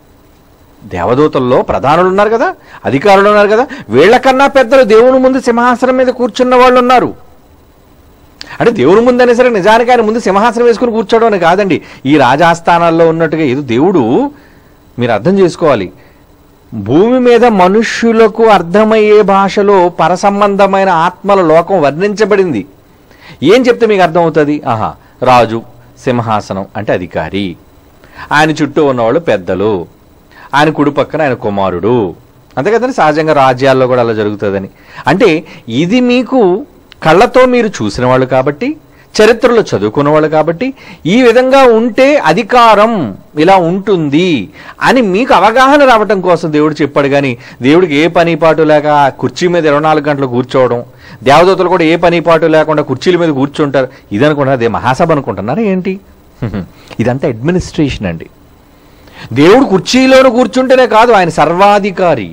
దేవదూతల్లో ప్రధానులు ఉన్నారు కదా అధికారులు ఉన్నారు కదా వీళ్ళకన్నా పెద్దలు దేవుని ముందు సింహాసనం మీద కూర్చున్న వాళ్ళు ఉన్నారు అంటే దేవుని ముందు అయినా సరే నిజానికి ఆయన ముందు సింహాసనం వేసుకుని కూర్చోవడం అని కాదండి ఈ రాజాస్థానాల్లో ఉన్నట్టుగా ఇది దేవుడు మీరు అర్థం చేసుకోవాలి భూమి మీద మనుష్యులకు అర్థమయ్యే భాషలో పరసంబంధమైన ఆత్మల లోకం వర్ణించబడింది ఏం చెప్తే మీకు అర్థమవుతుంది ఆహా రాజు సింహాసనం అంటే అధికారి ఆయన చుట్టూ ఉన్నవాళ్ళు పెద్దలు ఆయన కుడి పక్కన ఆయన కుమారుడు అంతే కదండి సహజంగా రాజ్యాల్లో కూడా అలా జరుగుతుందని అంటే ఇది మీకు కళ్ళతో మీరు చూసిన వాళ్ళు కాబట్టి చరిత్రలో చదువుకున్న వాళ్ళు కాబట్టి ఈ విధంగా ఉంటే అధికారం ఇలా ఉంటుంది అని మీకు అవగాహన రావటం కోసం దేవుడు చెప్పాడు కానీ దేవుడికి ఏ పని పాటు లేక ఆ కుర్చీ మీద ఇరవై నాలుగు గంటలు కూర్చోవడం దేవదూతలు కూడా ఏ పని పాటు లేకుండా కుర్చీల మీద కూర్చుంటారు ఇది అనుకుంటారు అదే మహాసభ అనుకుంటున్నారా ఏంటి ఇదంతా అడ్మినిస్ట్రేషన్ అండి దేవుడు కుర్చీలోనూ కూర్చుంటేనే కాదు ఆయన సర్వాధికారి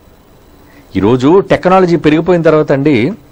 ఈరోజు టెక్నాలజీ పెరిగిపోయిన తర్వాత అండి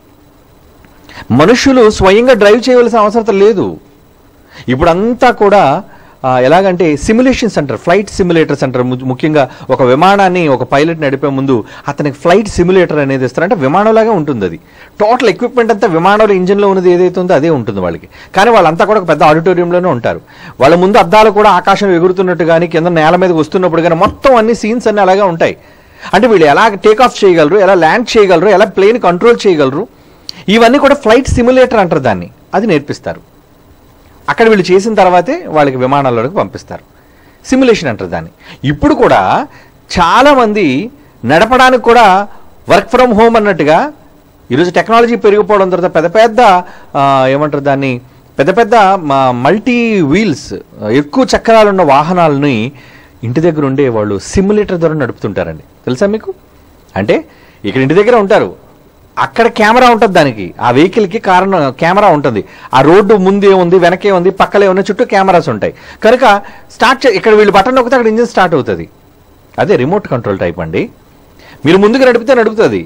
మనుషులు స్వయంగా డ్రైవ్ చేయవలసిన అవసరం లేదు ఇప్పుడంతా కూడా ఆ, ఎలాగంటే simulation centre flight simulator centre ముఖ్యంగా ఒక విమానాన్ని ఒక పైలట్ నడిపే ముందు అతనికి ఫ్లైట్ సిమ్యులేటర్ అనేది ఇస్తారు అంటే విమానంలాగా ఉంటుంది అది టోటల్ ఎక్విప్మెంట్ అంతా విమానంలో ఇంజిన్లో ఉన్నది ఏదైతే ఉందో అదే ఉంటుంది వాళ్ళకి కానీ వాళ్ళంతా కూడా ఒక పెద్ద ఆడిటోరియంలోనే ఉంటారు వాళ్ళ ముందు అద్దాలు కూడా ఆకాశం ఎగురుతున్నట్టు కానీ కింద నేల మీదకి వస్తున్నప్పుడు కానీ మొత్తం అన్ని సీన్స్ అన్ని అలాగే ఉంటాయి అంటే వీళ్ళు ఎలా టేక్ ఆఫ్ చేయగలరు ఎలా ల్యాండ్ చేయగలరు ఎలా ప్లేన్ కంట్రోల్ చేయగలరు ఇవన్నీ కూడా ఫ్లైట్ సిమ్యులేటర్ అంటారు దాన్ని అది నేర్పిస్తారు అక్కడ వీళ్ళు చేసిన తర్వాతే వాళ్ళకి విమానాల్లోకి పంపిస్తారు సిమ్యులేషన్ అంటారు దాన్ని ఇప్పుడు కూడా చాలామంది నడపడానికి కూడా వర్క్ ఫ్రమ్ హోమ్ అన్నట్టుగా ఈరోజు టెక్నాలజీ పెరిగిపోవడం తర్వాత పెద్ద పెద్ద ఆ, ఏమంటారు దాన్ని పెద్ద పెద్ద మల్టీ వీల్స్ ఎక్కువ చక్రాలు ఉన్న వాహనాలని ఇంటి దగ్గర ఉండే వాళ్ళు సిమ్యులేటర్ ద్వారా నడుపుతుంటారండి తెలుసా మీకు అంటే ఇక్కడ ఇంటి దగ్గర ఉంటారు అక్కడ కెమెరా ఉంటుంది దానికి ఆ వెహికల్కి కారణం కెమెరా ఉంటుంది ఆ రోడ్డు ముందే ఉంది వెనకే ఉంది పక్కలే ఉన్న చుట్టూ కెమెరాస్ ఉంటాయి కనుక స్టార్ట్ చే ఇక్కడ వీళ్ళు బటన్ నొక్కితే అక్కడ ఇంజిన్ స్టార్ట్ అవుతుంది అదే రిమోట్ కంట్రోల్ టైప్ అండి మీరు ముందుకు నడిపితే నడుపుతుంది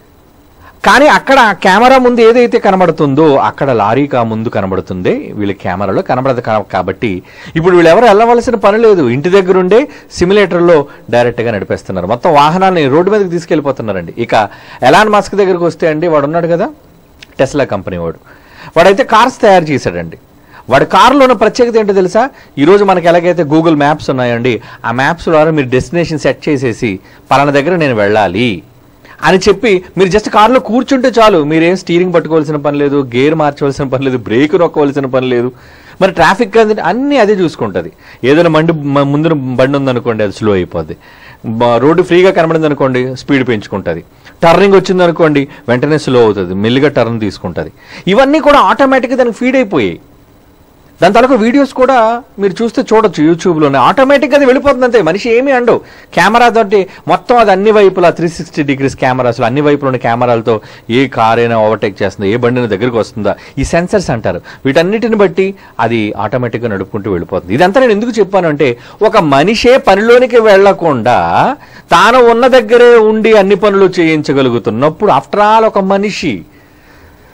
కానీ అక్కడ ఆ కెమెరా ముందు ఏదైతే కనబడుతుందో అక్కడ లారీకా ముందు కనబడుతుంది వీళ్ళ కెమెరాలో కనబడదు కా- కాబట్టి ఇప్పుడు వీళ్ళు ఎవరు వెళ్ళవలసిన పని లేదు ఇంటి దగ్గర ఉండే సిమ్యులేటర్లో డైరెక్ట్గా నడిపేస్తున్నారు మొత్తం వాహనాన్ని రోడ్డు మీదకి తీసుకెళ్ళిపోతున్నారండి ఇక ఎలాన్ మస్క్ దగ్గరికి వస్తే అండి వాడు ఉన్నాడు కదా టెస్లా కంపెనీ వాడు వాడైతే కార్స్ తయారు చేశాడండి వాడి కారులో ఉన్న ప్రత్యేకత ఏంటో తెలుసా ఈరోజు మనకి ఎలాగైతే గూగుల్ మ్యాప్స్ ఉన్నాయండి ఆ మ్యాప్స్ ద్వారా మీరు డెస్టినేషన్ సెట్ చేసేసి పలానా దగ్గర నేను వెళ్ళాలి అని చెప్పి మీరు జస్ట్ కారులో కూర్చుంటే చాలు మీరేం స్టీరింగ్ పట్టుకోవాల్సిన పని లేదు గేర్ మార్చవలసిన పని లేదు బ్రేక్ నొక్కవలసిన పని లేదు మరి ట్రాఫిక్ అది అన్నీ అదే చూసుకుంటుంది ఏదైనా మండి మ- ముందున బండి ఉందనుకోండి అది స్లో అయిపోద్ది బ- రోడ్డు ఫ్రీగా కనబడింది అనుకోండి స్పీడ్ పెంచుకుంటుంది టర్నింగ్ వచ్చింది అనుకోండి వెంటనే స్లో అవుతుంది మెల్లిగా టర్న్ తీసుకుంటుంది ఇవన్నీ కూడా ఆటోమేటిక్గా దానికి ఫీడ్ అయిపోయాయి దాని తలకు వీడియోస్ కూడా మీరు చూస్తే చూడొచ్చు యూట్యూబ్లోనే ఆటోమేటిక్గా అది వెళ్ళిపోతుంది అంతే మనిషి ఏమీ అండవు కెమెరా తోటి మొత్తం అది అన్ని వైపులా త్రీ సిక్స్టీ డిగ్రీస్ కెమెరాస్లో అన్ని వైపుల ఉన్న కెమెరాలతో ఏ కార్ అయినా ఓవర్టేక్ చేస్తుందా ఏ బండిని దగ్గరికి వస్తుందా ఈ సెన్సర్స్ అంటారు వీటన్నిటిని బట్టి అది ఆటోమేటిక్గా నడుపుకుంటూ వెళ్ళిపోతుంది ఇదంతా నేను ఎందుకు చెప్పాను అంటే ఒక మనిషే పనిలోనికి వెళ్లకుండా తాను ఉన్న దగ్గరే ఉండి అన్ని పనులు చేయించగలుగుతున్నప్పుడు ఆఫ్టర్ ఆల్ ఒక మనిషి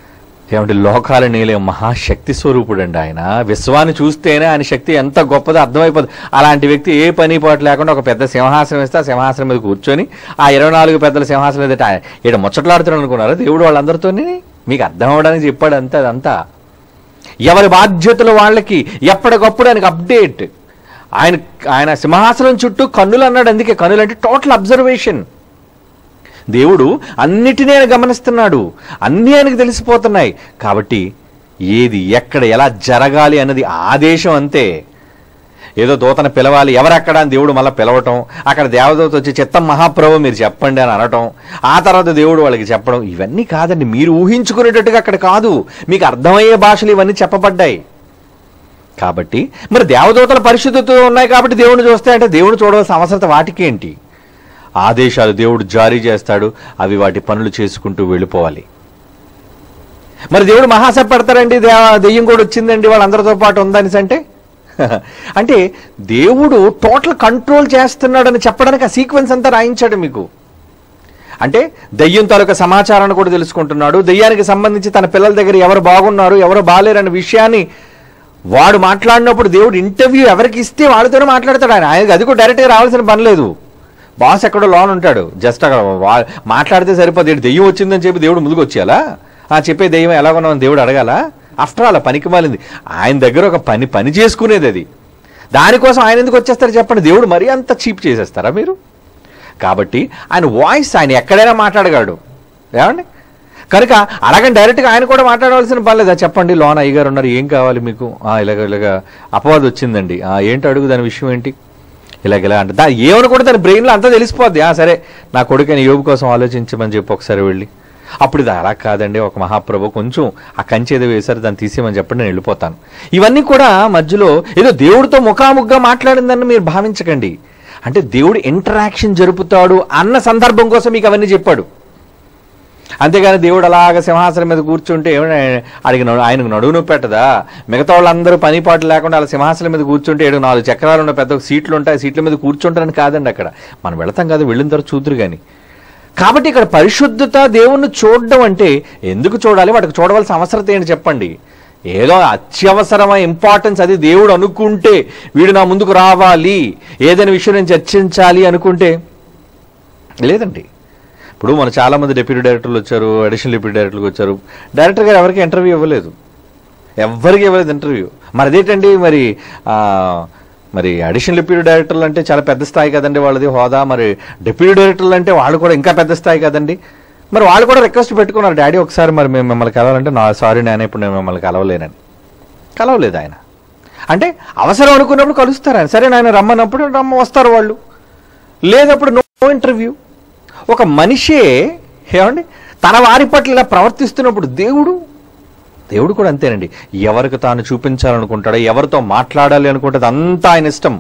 ఏమంటే లోకాల నీలే మహాశక్తి స్వరూపుడు అండి ఆయన విశ్వాన్ని చూస్తేనే ఆయన శక్తి ఎంత గొప్పదో అర్థమైపోతుంది అలాంటి వ్యక్తి ఏ పని పాటు లేకుండా ఒక పెద్ద సింహాసనం ఇస్తే ఆ సింహాసనం మీద కూర్చొని ఆ ఇరవై నాలుగు పెద్దల సింహాసనం మీద ఇక్కడ ముచ్చట్లాడుతున్నాడు అనుకున్నారు దేవుడు వాళ్ళందరితోని మీకు అర్థం అవ్వడానికి చెప్పాడు అంతే అదంతా ఎవరి బాధ్యతలు వాళ్ళకి ఎప్పటికప్పుడు ఆయనకు అప్డేట్ ఆయన ఆయన సింహాసనం చుట్టూ కన్నులు అన్నాడు అందుకే కన్నులు అంటే టోటల్ అబ్జర్వేషన్ దేవుడు అన్నిటినీ ఆయన గమనిస్తున్నాడు అన్నీ ఆయనకు తెలిసిపోతున్నాయి కాబట్టి ఏది ఎక్కడ ఎలా జరగాలి అన్నది ఆదేశం అంతే ఏదో దూతను పిలవాలి ఎవరెక్కడ అని దేవుడు మళ్ళీ పిలవటం అక్కడ దేవదూత వచ్చి చిత్తం మహాప్రభు మీరు చెప్పండి అని అనటం ఆ తర్వాత దేవుడు వాళ్ళకి చెప్పడం ఇవన్నీ కాదండి మీరు ఊహించుకునేటట్టుగా అక్కడ కాదు మీకు అర్థమయ్యే భాషలు ఇవన్నీ చెప్పబడ్డాయి కాబట్టి మరి దేవదూతల పరిశుద్ధతో ఉన్నాయి కాబట్టి దేవుని చూస్తే అంటే దేవుని చూడవలసిన అవసరత వాటికి ఏంటి ఆదేశాలు దేవుడు జారీ చేస్తాడు అవి వాటి పనులు చేసుకుంటూ వెళ్ళిపోవాలి మరి దేవుడు మహాసభ పెడతారండి దే దెయ్యం కూడా వచ్చిందండి వాళ్ళందరితో పాటు ఉందనేసి అంటే అంటే దేవుడు టోటల్ కంట్రోల్ చేస్తున్నాడని చెప్పడానికి ఆ సీక్వెన్స్ అంతా రాయించాడు మీకు అంటే దెయ్యం తాలూకా సమాచారాన్ని కూడా తెలుసుకుంటున్నాడు దెయ్యానికి సంబంధించి తన పిల్లల దగ్గర ఎవరు బాగున్నారు ఎవరు బాగాలేరనే విషయాన్ని వాడు మాట్లాడినప్పుడు దేవుడు ఇంటర్వ్యూ ఎవరికి ఇస్తే వాళ్ళతోనే మాట్లాడతాడు ఆయన ఆయనకి అది కూడా డైరెక్ట్గా రావాల్సిన పని లేదు బాస్ ఎక్కడో లోన్ ఉంటాడు జస్ట్ అక్కడ వా- మాట్లాడితే సరిపోదు ఈడు దెయ్యం వచ్చిందని చెప్పి దేవుడు ముందుకు వచ్చేయాలా ఆ చెప్పే దెయ్యం ఎలా ఉన్నామని దేవుడు అడగాల ఆఫ్టర్ ఆల్ పనికి మాలింది ఆయన దగ్గర ఒక పని పని చేసుకునేది అది దానికోసం ఆయన ఎందుకు వచ్చేస్తారు చెప్పండి దేవుడు మరీ అంత చీప్ చేసేస్తారా మీరు కాబట్టి ఆయన వాయిస్ ఆయన ఎక్కడైనా మాట్లాడగలడు ఏమండి కనుక అలాగని డైరెక్ట్గా ఆయన కూడా మాట్లాడవలసిన పని లేదా చెప్పండి లోన్ అయ్యగారు ఉన్నారు ఏం కావాలి మీకు "ఆ, ఇలాగ ఇలాగ అపవాదం వచ్చిందండి "ఆ, ఏంటి అడుగు దాని విషయం ఏంటి ఇలాగ ఇలా అంటే దా ఏమని కూడా దాని బ్రెయిన్లో అంతా తెలిసిపోద్ది "ఆ, సరే నా కొడుకని యోగు కోసం ఆలోచించమని చెప్పి ఒకసారి వెళ్ళి అప్పుడు ఇది అలా కాదండి ఒక మహాప్రభు కొంచెం ఆ కంచె ఏదో వేశారు దాన్ని తీసేయమని చెప్పండి నేను వెళ్ళిపోతాను ఇవన్నీ కూడా మధ్యలో ఏదో దేవుడితో ముఖాముఖిగా మాట్లాడిందని మీరు భావించకండి అంటే దేవుడు ఇంటరాక్షన్ జరుపుతాడు అన్న సందర్భం కోసం మీకు అవన్నీ చెప్పాడు అంతేగాని దేవుడు అలాగ సింహాసనం మీద కూర్చుంటే ఏమైనా అడిగి ఆయనకు నడువు నొప్పి పెట్టదా మిగతా వాళ్ళందరూ పని పాటు లేకుండా అలా సింహాసనం మీద కూర్చుంటే ఏడు నాలుగు చక్రాలు ఉన్న పెద్ద సీట్లు ఉంటాయి సీట్ల మీద కూర్చుంటారని కాదండి అక్కడ మనం వెళతాం కాదు వెళ్ళిన తర్వాత చూద్దరు కానీ కాబట్టి ఇక్కడ పరిశుద్ధత దేవుణ్ణి చూడడం అంటే ఎందుకు చూడాలి వాటికి చూడవలసిన అవసరం ఏంటి చెప్పండి ఏదో అత్యవసరమైన ఇంపార్టెన్స్ అది దేవుడు అనుకుంటే వీడు నా ముందుకు రావాలి ఏదైనా విషయం నేను చర్చించాలి అనుకుంటే లేదండి ఇప్పుడు మన చాలా మంది డిప్యూటీ డైరెక్టర్లు వచ్చారు అడిషనల్ డిప్యూటీ డైరెక్టర్లు వచ్చారు డైరెక్టర్ గారు ఎవరికి ఇంటర్వ్యూ ఇవ్వలేదు ఎవ్వరికి ఇవ్వలేదు ఇంటర్వ్యూ మరి అదేంటండి మరి ఆ, మరి అడిషనల్ డిప్యూటీ డైరెక్టర్లు అంటే చాలా పెద్ద స్థాయి కదండి వాళ్ళది హోదా మరి డిప్యూటీ డైరెక్టర్లు అంటే వాళ్ళు కూడా ఇంకా పెద్ద స్థాయి కదండి మరి వాళ్ళు కూడా రిక్వెస్ట్ పెట్టుకున్నారు డాడీ ఒకసారి మరి మేము మిమ్మల్ని కలవాలంటే నా సారీ నేను ఇప్పుడు నేను మిమ్మల్ని కలవలేనని కలవలేదు ఆయన అంటే అవసరం అనుకున్నప్పుడు కలుస్తారు ఆయన సరే నాయన రమ్మన్నప్పుడు రమ్మ వస్తారు వాళ్ళు లేదప్పుడు నో ఇంటర్వ్యూ ఒక మనిషే ఏమండి తన వారి పట్ల ఇలా ప్రవర్తిస్తున్నప్పుడు దేవుడు దేవుడు కూడా అంతేనండి ఎవరికి తాను చూపించాలనుకుంటాడో ఎవరితో మాట్లాడాలి అనుకుంటుంది అంతా ఆయన ఇష్టం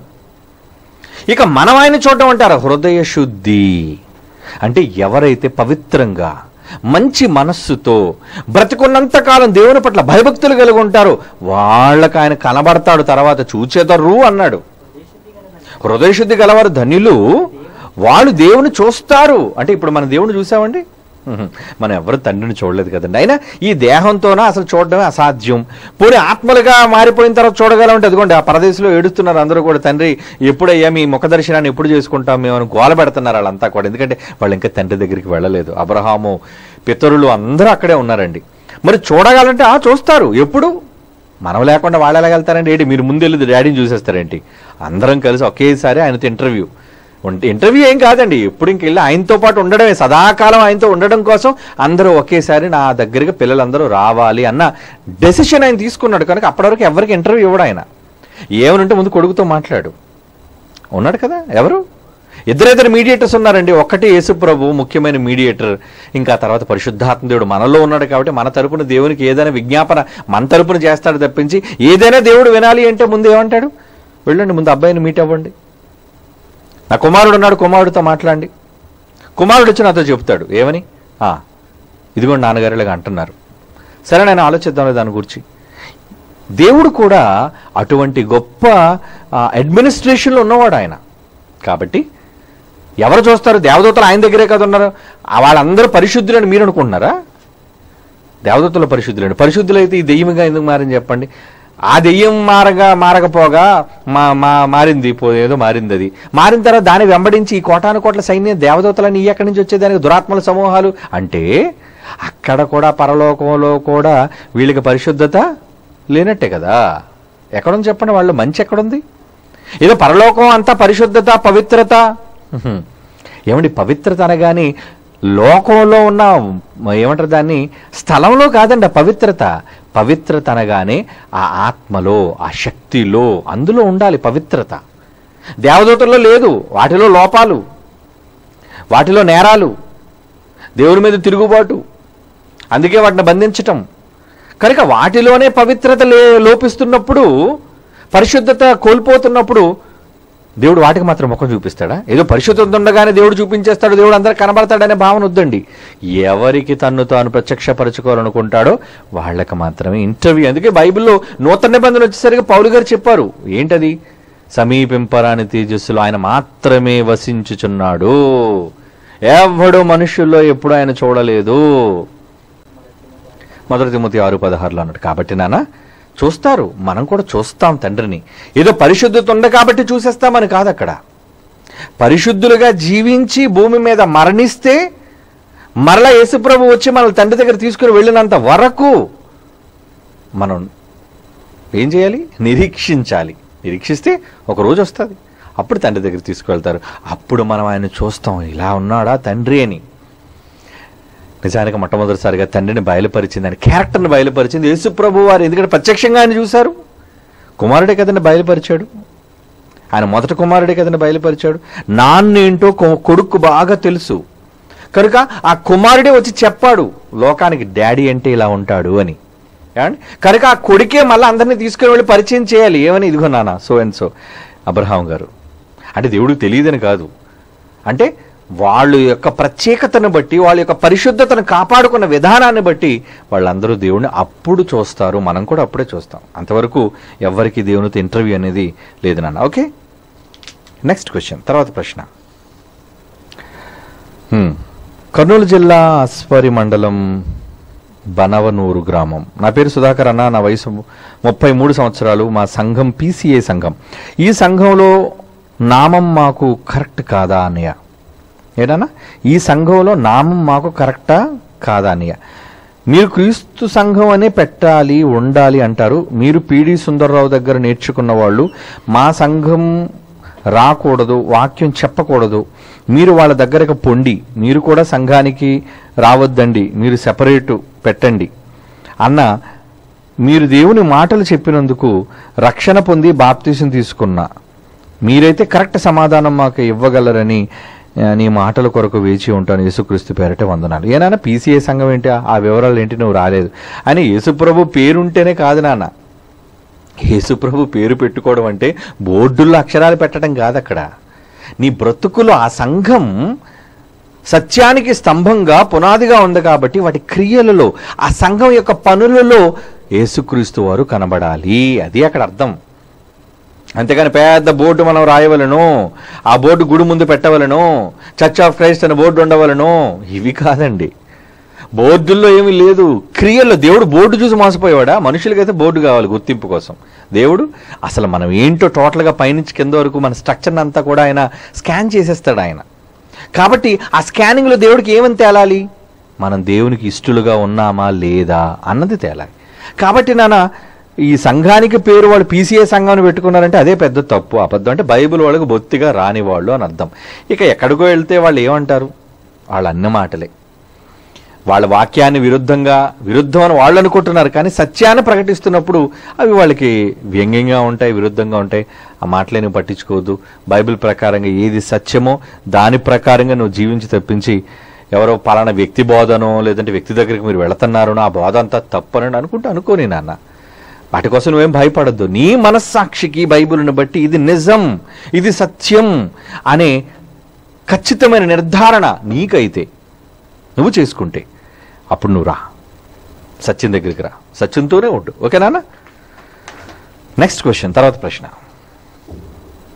ఇక మనం ఆయన చూడడం అంటారు హృదయ శుద్ధి అంటే ఎవరైతే పవిత్రంగా మంచి మనస్సుతో బ్రతికున్నంత కాలం దేవుని పట్ల భయభక్తులు కలిగి ఉంటారో వాళ్ళకి ఆయన కనబడతాడు తర్వాత చూచేదరు అన్నాడు హృదయశుద్ధి గలవారు ధన్యులు వాళ్ళు దేవుని చూస్తారు అంటే ఇప్పుడు మన దేవుని చూసామండి ఉహు. మనం ఎవరు తండ్రిని చూడలేదు కదండి అయినా ఈ దేహంతోనే అసలు చూడడమే అసాధ్యం పోనీ ఆత్మలుగా మారిపోయిన తర్వాత చూడగలమంటే అదిగోండి ఆ పరదేశంలో ఏడుస్తున్నారు అందరూ కూడా తండ్రి ఎప్పుడయ్యా మీ ముఖ దర్శనాన్ని ఎప్పుడు చేసుకుంటాం మేము అని గోల పెడుతున్నారు వాళ్ళంతా కూడా ఎందుకంటే వాళ్ళు ఇంకా తండ్రి దగ్గరికి వెళ్ళలేదు అబ్రహాము పితరులు అందరూ అక్కడే ఉన్నారండి మరి చూడగలంటే ఆ చూస్తారు ఎప్పుడు మనం లేకుండా వాళ్ళు ఎలా వెళ్తారండి ఏంటి మీరు ముందు వెళ్ళి డాడీని చూసేస్తారేంటి అందరం కలిసి ఒకేసారి ఆయనతో ఇంటర్వ్యూ ఉంటే ఇంటర్వ్యూ ఏం కాదండి ఎప్పుడు ఇంక వెళ్ళి ఆయనతో పాటు ఉండడమే సదాకాలం ఆయనతో ఉండడం కోసం అందరూ ఒకేసారి నా దగ్గరికి పిల్లలందరూ రావాలి అన్న డెసిషన్ ఆయన తీసుకున్నాడు కనుక అప్పటివరకు ఎవరికి ఇంటర్వ్యూ ఇవ్వడు ఆయన ఏమనంటే ముందు కొడుకుతో మాట్లాడు ఉన్నాడు కదా ఎవరు ఇద్దరిద్దరు మీడియేటర్స్ ఉన్నారండి ఒక్కటి యేసుప్రభు ముఖ్యమైన మీడియేటర్ ఇంకా తర్వాత పరిశుద్ధాత్మ దేవుడు మనలో ఉన్నాడు కాబట్టి మన తరపున దేవునికి ఏదైనా విజ్ఞాపన మన తరపున చేస్తాడు తప్పించి ఏదైనా దేవుడు వినాలి అంటే ముందు ఏమంటాడు వెళ్ళండి ముందు అబ్బాయిని మీట్ అవ్వండి నా కుమారుడు ఉన్నాడు కుమారుడితో మాట్లాడండి కుమారుడు వచ్చి నాతో చెప్తాడు ఏమని "ఆ, ఇదిగోండి నాన్నగారు ఇలాగ అంటున్నారు సరే నేను ఆలోచిద్దాం దాని గురించి దేవుడు కూడా అటువంటి గొప్ప అడ్మినిస్ట్రేషన్లో ఉన్నవాడు ఆయన కాబట్టి ఎవరు చూస్తారు దేవదూతలు ఆయన దగ్గరే కదా ఉన్నారు ఆ వాళ్ళందరూ పరిశుద్ధులని మీరు అనుకుంటున్నారా దేవదత్తుల పరిశుద్ధులండి పరిశుద్ధులైతే ఈ దెయ్యంగా ఎందుకు మారని చెప్పండి ఆ దెయ్యం మారగా మారకపోగా మా మా మారింది పో ఏదో మారింది అది మారిన తర్వాత దాన్ని వెంబడించి ఈ కోటాను కోట్ల సైన్యం దేవదూతలని ఈ ఎక్కడి నుంచి వచ్చేదానికి దురాత్మల సమూహాలు అంటే అక్కడ కూడా పరలోకంలో కూడా వీళ్ళకి పరిశుద్ధత లేనట్టే కదా ఎక్కడుంది చెప్పండి వాళ్ళు మంచి ఎక్కడుంది ఏదో పరలోకం అంతా పరిశుద్ధత పవిత్రత ఉహుం. ఏమండి పవిత్రత అనగాని లోకంలో ఉన్న మ- ఏమంటారు దాన్ని స్థలంలో కాదండి ఆ పవిత్రత పవిత్రత అనగానే ఆ ఆత్మలో ఆ శక్తిలో అందులో ఉండాలి పవిత్రత దేవదూతల్లో లేదు వాటిలో లోపాలు వాటిలో నేరాలు దేవుని మీద తిరుగుబాటు అందుకే వాటిని బంధించటం కనుక వాటిలోనే పవిత్రత లే లోపిస్తున్నప్పుడు పరిశుద్ధత కోల్పోతున్నప్పుడు దేవుడు వాటికి మాత్రం ముఖం చూపిస్తాడా ఏదో పరిశుద్ధత ఉండగానే దేవుడు చూపించేస్తాడు దేవుడు అందరికి కనబడతాడనే భావన వద్దండి ఎవరికి తన్ను తాను ప్రత్యక్షపరచుకోవాలనుకుంటాడో వాళ్ళకి మాత్రమే ఇంటర్వ్యూ అందుకే బైబిల్లో నూతన నిబంధన వచ్చేసరికి పౌలు గారు చెప్పారు ఏంటది సమీపింపరాని తేజస్సులో ఆయన మాత్రమే వసించుచున్నాడు ఎవడు మనుషుల్లో ఎప్పుడు ఆయన చూడలేదు మొదటి తిమ్మతి ఆరు పదహారులో అన్నాడు కాబట్టి నాన్న చూస్తారు మనం కూడా చూస్తాం తండ్రిని ఏదో పరిశుద్ధత ఉంది కాబట్టి చూసేస్తామని కాదు అక్కడ పరిశుద్ధులుగా జీవించి భూమి మీద మరణిస్తే మరలా యేసుప్రభు వచ్చి మన తండ్రి దగ్గర తీసుకుని వెళ్ళినంత వరకు మనం ఏం చేయాలి నిరీక్షించాలి నిరీక్షిస్తే ఒక రోజు వస్తుంది అప్పుడు తండ్రి దగ్గర తీసుకువెళ్తారు అప్పుడు మనం ఆయన చూస్తాం ఇలా ఉన్నాడా తండ్రి అని నిజానికి మొట్టమొదటిసారిగా తండ్రిని బయలుపరిచింది ఆయన క్యారెక్టర్ని బయలుపరిచింది యేసుప్రభు వారు ఎందుకంటే ప్రత్యక్షంగా ఆయన చూశారు కుమారుడే కదండి బయలుపరిచాడు ఆయన మొదటి కుమారుడే కదండి బయలుపరిచాడు నాన్నేంటో కొ- కొడుకు బాగా తెలుసు కనుక ఆ కుమారుడే వచ్చి చెప్పాడు లోకానికి డాడీ అంటే ఇలా ఉంటాడు అని ఏమండి కనుక ఆ కొడుకే మళ్ళీ అందరినీ తీసుకుని వెళ్ళి పరిచయం చేయాలి ఏమని ఇదిగో నాన్న సో అండ్ సో అబ్రహాం గారు అంటే దేవుడికి తెలియదని కాదు అంటే వాళ్ళ యొక్క ప్రత్యేకతను బట్టి వాళ్ళ యొక్క పరిశుద్ధతను కాపాడుకున్న విధానాన్ని బట్టి వాళ్ళందరూ దేవుడిని అప్పుడు చూస్తారు మనం కూడా అప్పుడే చూస్తాం అంతవరకు ఎవరికి దేవునితో ఇంటర్వ్యూ అనేది లేదు నాన్న ఓకే నెక్స్ట్ క్వశ్చన్ తర్వాత ప్రశ్న హ్మ్. కర్నూలు జిల్లా అస్పరి మండలం బనవనూరు గ్రామం నా పేరు సుధాకర్ అన్న నా వయసు ముప్పై మూడు సంవత్సరాలు మా సంఘం పీసీఏ సంఘం ఈ సంఘంలో నామం మాకు కరెక్ట్ కాదా అన్నయ్య ఏడన్నా ఈ సంఘంలో నామం మాకు కరెక్టా కాదా అన్నయ్య మీరు క్రీస్తు సంఘం అనే పెట్టాలి ఉండాలి అంటారు మీరు పీడి సుందర్రావు దగ్గర నేర్చుకున్న వాళ్ళు మా సంఘం రాకూడదు వాక్యం చెప్పకూడదు మీరు వాళ్ళ దగ్గరకు పొండి మీరు కూడా సంఘానికి రావద్దండి మీరు సెపరేటు పెట్టండి అన్న మీరు దేవుని మాటలు చెప్పినందుకు రక్షణ పొంది బాప్తీసం తీసుకున్నా మీరైతే కరెక్ట్ సమాధానం మాకు ఇవ్వగలరని ఆ, నీ మాటల కొరకు వేచి ఉంటాను యేసుక్రీస్తు పేరట వందనాలు ఏనాన్న పీసీఏ సంఘం ఏంటి ఆ వివరాలు ఏంటి నువ్వు రాలేదు అని యేసుప్రభు పేరుంటేనే కాదు నాన్న యేసుప్రభు పేరు పెట్టుకోవడం అంటే బోర్డుల్లో అక్షరాలు పెట్టడం కాదు అక్కడ నీ బ్రతుకులో ఆ సంఘం సత్యానికి స్తంభంగా పునాదిగా ఉంది కాబట్టి వాటి క్రియలలో ఆ సంఘం యొక్క పనులలో యేసుక్రీస్తు వారు కనబడాలి అది అక్కడ అర్థం అంతేగాని పెద్ద బోర్డు మనం రాయవలను ఆ బోర్డు గుడి ముందు పెట్టవలను చర్చ్ ఆఫ్ క్రైస్ట్ అనే బోర్డు ఉండవలను ఇవి కాదండి బోర్డుల్లో ఏమీ లేదు క్రియల్లో దేవుడు బోర్డు చూసి మోసపోయేవాడా మనుషులకైతే బోర్డు కావాలి గుర్తింపు కోసం దేవుడు అసలు మనం ఏంటో టోటల్గా పైనుంచి కింద వరకు మన స్ట్రక్చర్ అంతా కూడా ఆయన స్కాన్ చేసేస్తాడు ఆయన కాబట్టి ఆ స్కానింగ్లో దేవుడికి ఏమని తేలాలి మనం దేవునికి ఇష్టలుగా ఉన్నామా లేదా అన్నది తేలాలి కాబట్టి నాన్న ఈ సంఘానికి పేరు వాళ్ళు పీసీఏ సంఘాన్ని పెట్టుకున్నారంటే అదే పెద్ద తప్పు అబద్ధం అంటే బైబిల్ వాళ్ళకి బొత్తిగా రాని వాళ్ళు అని అర్థం ఇక ఎక్కడికో వెళ్తే వాళ్ళు ఏమంటారు వాళ్ళ అన్ని మాటలే వాళ్ళ వాక్యాన్ని విరుద్ధంగా విరుద్ధం అని వాళ్ళు అనుకుంటున్నారు కానీ సత్యాన్ని ప్రకటిస్తున్నప్పుడు అవి వాళ్ళకి వ్యంగ్యంగా ఉంటాయి విరుద్ధంగా ఉంటాయి ఆ మాటలేని పట్టించుకోవద్దు బైబిల్ ప్రకారంగా ఏది సత్యమో దాని ప్రకారంగా నువ్వు జీవించి తప్పించి ఎవరో పలానా వ్యక్తి బోధనో లేదంటే వ్యక్తి దగ్గరికి మీరు వెళుతున్నారో ఆ బోధ అంతా తప్పనని అనుకుంటే అనుకోని నాన్న వాటి కోసం నువ్వేం భయపడద్దు నీ మనస్సాక్షికి బైబిల్ని బట్టి ఇది నిజం ఇది సత్యం అనే ఖచ్చితమైన నిర్ధారణ నీకైతే నువ్వు చేసుకుంటే అప్పుడు నువ్వు రా సత్యం దగ్గరికి రా సత్యంతోనే ఉండు ఓకేనా నెక్స్ట్ క్వశ్చన్ తర్వాత ప్రశ్న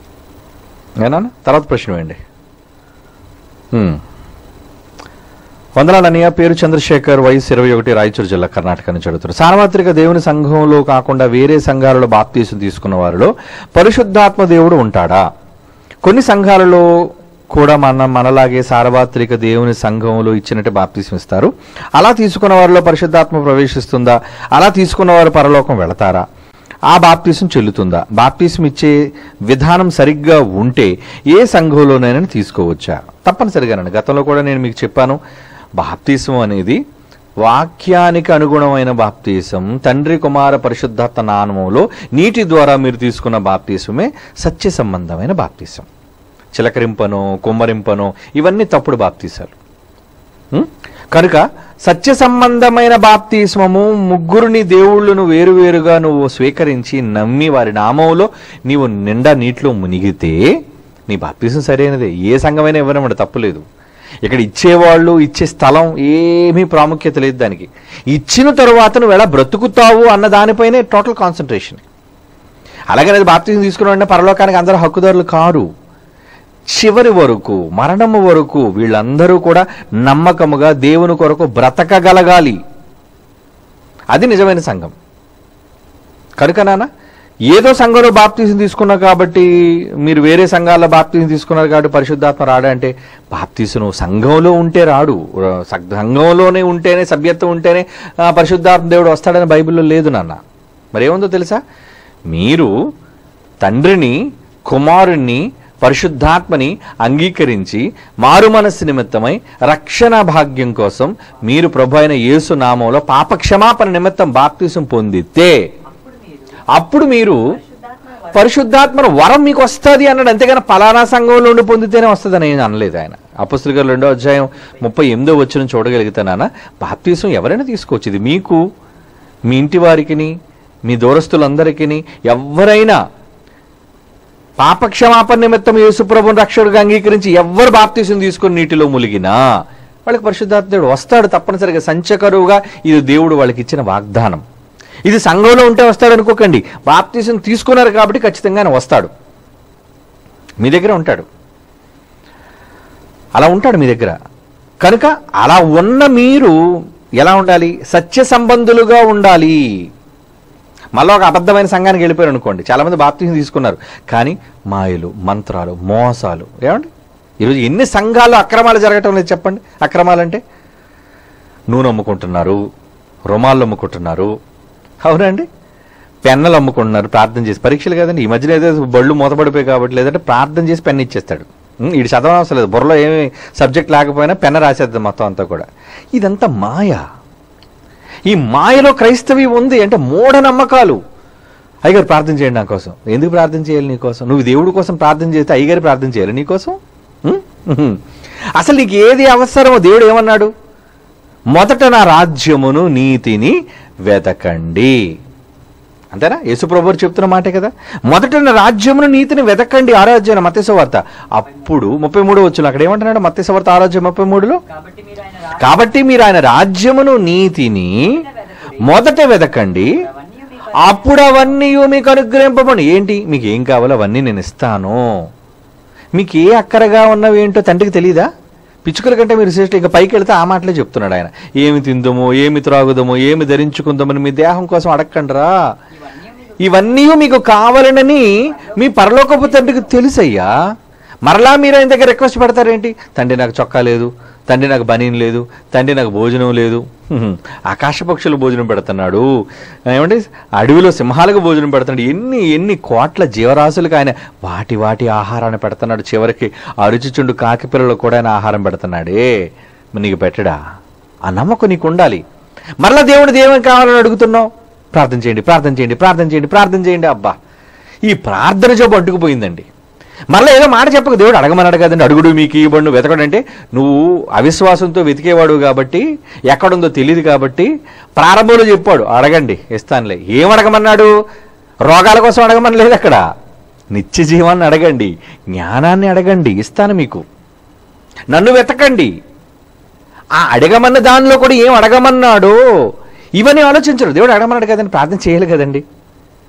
ఏనా తర్వాత ప్రశ్న వేయండి హ్మ్. వందనాలు అన్నయ్య పేరు చంద్రశేఖర్ వయసు ఇరవై ఒకటి రాయచూరు జిల్లా కర్ణాటక నుంచి అడుగుతారు సార్వత్రిక దేవుని సంఘంలో కాకుండా వేరే సంఘాలలో బాప్తీసు తీసుకున్న వారిలో పరిశుద్ధాత్మ దేవుడు ఉంటాడా కొన్ని సంఘాలలో కూడా మన మనలాగే సార్వత్రిక దేవుని సంఘంలో ఇచ్చినట్టు బాప్తీసం ఇస్తారు అలా తీసుకున్న వారిలో పరిశుద్ధాత్మ ప్రవేశిస్తుందా అలా తీసుకున్న వారు పరలోకం వెళతారా ఆ బాప్తీసం చెల్లుతుందా బాప్తీసం ఇచ్చే విధానం సరిగ్గా ఉంటే ఏ సంఘంలోనైనా తీసుకోవచ్చా తప్పనిసరిగానండి గతంలో కూడా నేను మీకు చెప్పాను బాప్తీసం అనేది వాక్యానికి అనుగుణమైన బాప్తీసం తండ్రి కుమార పరిశుద్ధాత్మ నామములో నీటి ద్వారా మీరు తీసుకున్న బాప్తీసమే సత్య సంబంధమైన బాప్తీసం చిలకరింపను కుమ్మరింపను ఇవన్నీ తప్పుడు బాప్తీసాలు ఉం? కనుక సత్య సంబంధమైన బాప్తిస్మము ముగ్గురిని దేవుళ్ళను వేరువేరుగా నువ్వు స్వీకరించి నమ్మి వారి నామంలో నీవు నిండా నీటిలో మునిగితే నీ బాప్తిసం సరైనదే ఏ సంఘమైనా ఇవ్వనమాట తప్పులేదు ఇక్కడ ఇచ్చేవాళ్ళు ఇచ్చే స్థలం ఏమీ ప్రాముఖ్యత లేదు దానికి ఇచ్చిన తరువాత నువ్వు ఎలా బ్రతుకుతావు అన్న దానిపైనే టోటల్ కాన్సన్ట్రేషన్ అలాగే అది బాప్తిజం తీసుకున్న వెంటనే పరలోకానికి అందరూ హక్కుదారులు కారు చివరి వరకు మరణము వరకు వీళ్ళందరూ కూడా నమ్మకముగా దేవుని కొరకు బ్రతకగలగాలి అది నిజమైన సంఘం కనుక నాన్న ఏదో సంఘంలో బాప్తీసం తీసుకున్నా కాబట్టి మీరు వేరే సంఘాల్లో బాప్తీసం తీసుకున్నారు కాబట్టి పరిశుద్ధాత్మ రాడా అంటే బాప్తీసం నువ్వు సంఘంలో ఉంటే రాడు ర- సంఘంలోనే ఉంటేనే సభ్యత్వం ఉంటేనే ఆ, పరిశుద్ధాత్మ దేవుడు వస్తాడని బైబిల్లో లేదు నాన్న మరేముందో తెలుసా మీరు తండ్రిని కుమారుణ్ణి పరిశుద్ధాత్మని అంగీకరించి మారు మనస్సు నిమిత్తమై రక్షణ భాగ్యం కోసం మీరు ప్రభు అయిన యేసు నామంలో పాప క్షమాపణ నిమిత్తం బాప్తీసం పొందితే అప్పుడు మీరు అప్పుడు మీరు పరిశుద్ధాత్మ వరం పరిశుద్ధాత్మను వరం మీకు వస్తుంది అన్నాడు అంతేగాని పలానా సంఘంలో ఉండి పొందితేనే వస్తుంది అని అనలేదు ఆయన అపుస్తుల గారు రెండో అధ్యాయం ముప్పై ఎనిమిదో వచ్చిన చూడగలుగుతానా బాప్తీసం ఎవరైనా తీసుకోవచ్చు ఇది మీకు మీ ఇంటి వారికిని మీ దూరస్తులందరికీ ఎవరైనా పాపక్షమాపణ నిమిత్తం యేసుప్రభుని రక్షకుడిగా అంగీకరించి ఎవ్వరు బాప్తీసం తీసుకొని నీటిలో ములిగినా వాళ్ళకి పరిశుద్ధాత్మ దేవుడు వస్తాడు తప్పనిసరిగా సంచకరువుగా ఇది దేవుడు వాళ్ళకి ఇచ్చిన వాగ్దానం ఇది సంఘంలో ఉంటే వస్తాడు అనుకోకండి బాప్తీసం తీసుకున్నారు కాబట్టి ఖచ్చితంగా ఆయన వస్తాడు మీ దగ్గర ఉంటాడు అలా ఉంటాడు మీ దగ్గర కనుక అలా ఉన్న మీరు ఎలా ఉండాలి సత్య సంబంధులుగా ఉండాలి మళ్ళీ ఒక అబద్ధమైన సంఘానికి వెళ్ళిపోయారు అనుకోండి చాలామంది బాప్తీసం తీసుకున్నారు కానీ మాయలు మంత్రాలు మోసాలు ఏమండి ఈరోజు ఎన్ని సంఘాల్లో అక్రమాలు జరగటం లేదు చెప్పండి అక్రమాలంటే నూనె అమ్ముకుంటున్నారు రుమాళ్ళు అమ్ముకుంటున్నారు అవునండి పెన్నలు అమ్ముకుంటున్నారు ప్రార్థన చేసి పరీక్షలు కదండి ఈ మధ్యన ఏదో బళ్ళు మూతపడిపోయి కాబట్టి లేదంటే ప్రార్థన చేసి పెన్ ఇచ్చేస్తాడు ఉం, ఈడు చదవడం అవసరం లేదు బుర్రలో ఏమి సబ్జెక్ట్ లేకపోయినా పెన్న రాసేద్దాం మొత్తం అంతా కూడా ఇదంతా మాయ ఈ మాయలో క్రైస్తవి ఉంది అంటే మూఢనమ్మకాలు అయ్యగారు ప్రార్థన చేయండి నా కోసం ఎందుకు ప్రార్థన చేయాలి నీ కోసం నువ్వు దేవుడి కోసం ప్రార్థన చేస్తే అయ్యగారు ప్రార్థన చేయాలి నీ కోసం ఉం? ఉహుం. అసలు నీకు ఏది అవసరమో దేవుడు ఏమన్నాడు మొదట నా రాజ్యమును నీతిని వెతకండి అంతేనా యేసుప్రభు వారు చెప్తున్న మాటే కదా మొదట నా రాజ్యమును నీతిని వెతకండి ఆరాధ్యాన మత్స్యవార్త అప్పుడు ముప్పై మూడు వచ్చును అక్కడ ఏమంటున్నాడు మత్స్యవార్త ఆరాధ్యం ముప్పై మూడులో కాబట్టి మీరు ఆయన రా- కాబట్టి మీరు ఆయన రాజ్యమును నీతిని మొదట వెతకండి అవన్నీ మీకు అప్పుడు అవన్నీ మీకు అనుగ్రహింపబడి ఏంటి మీకు ఏం కావాలో అవన్నీ నేను ఇస్తాను మీకు ఏ అక్కరగా ఉన్నవి ఏంటో తండ్రికి తెలీదా పిచ్చుకల కంటే మీరు శ్రేష్ఠ ఇంకా పైకి వెళ్తే ఆ మాటలే చెప్తున్నాడు ఆయన ఏమి తిందుమో ఏమి త్రాగుదమో ఏమి ధరించుకుందామని మీ దేహం కోసం అడగండిరా ఇవన్నీ మీకు ఇవన్నీ మీకు కావాలనని మీ పరలోకపు తండ్రికి తెలుసయ్యా మరలా మీరు ఆయన దగ్గర రిక్వెస్ట్ పెడతారేంటి తండ్రి నాకు చొక్కా లేదు తండ్రి నాకు బనీన్ లేదు తండ్రి నాకు భోజనం లేదు హ్మ్. ఆకాశ పక్షులు భోజనం పెడుతున్నాడు ఏమంటే అడవిలో సింహాలకు భోజనం పెడుతున్నాడు ఎన్ని ఎన్ని కోట్ల జీవరాశులకు ఆయన వాటి వాటి ఆహారాన్ని పెడుతున్నాడు చివరికి అరుచిచుండు కాకి పిల్లలకు కూడా ఆయన ఆహారం పెడుతున్నాడే మరి నీకు పెట్టడా ఆ నమ్మకం నీకు ఉండాలి మరలా దేవుడు దేవుని కావాలని అడుగుతున్నావు ప్రార్థన చేయండి ప్రార్థన చేయండి ప్రార్థన చేయండి ప్రార్థన చేయండి అబ్బా ఈ ప్రార్థన జబ్బు అడ్డుకుపోయిందండి మళ్ళీ ఏదో మాట చెప్పక దేవుడు అడగమన్నాడు కదండి అడుగుడు మీకు ఈ బండు వెతకడంటే నువ్వు అవిశ్వాసంతో వెతికేవాడు కాబట్టి ఎక్కడుందో తెలియదు కాబట్టి ప్రారంభంలో చెప్పాడు అడగండి ఇస్తానులే ఏం అడగమన్నాడు రోగాల కోసం అడగమని లేదు అక్కడ నిత్య జీవాన్ని అడగండి జ్ఞానాన్ని అడగండి ఇస్తాను మీకు నన్ను వెతకండి ఆ అడగమన్న దానిలో కూడా ఏం అడగమన్నాడో ఇవన్నీ ఆలోచించరు దేవుడు అడగమన్నాడు కదండి ప్రార్థన చేయాలి కదండి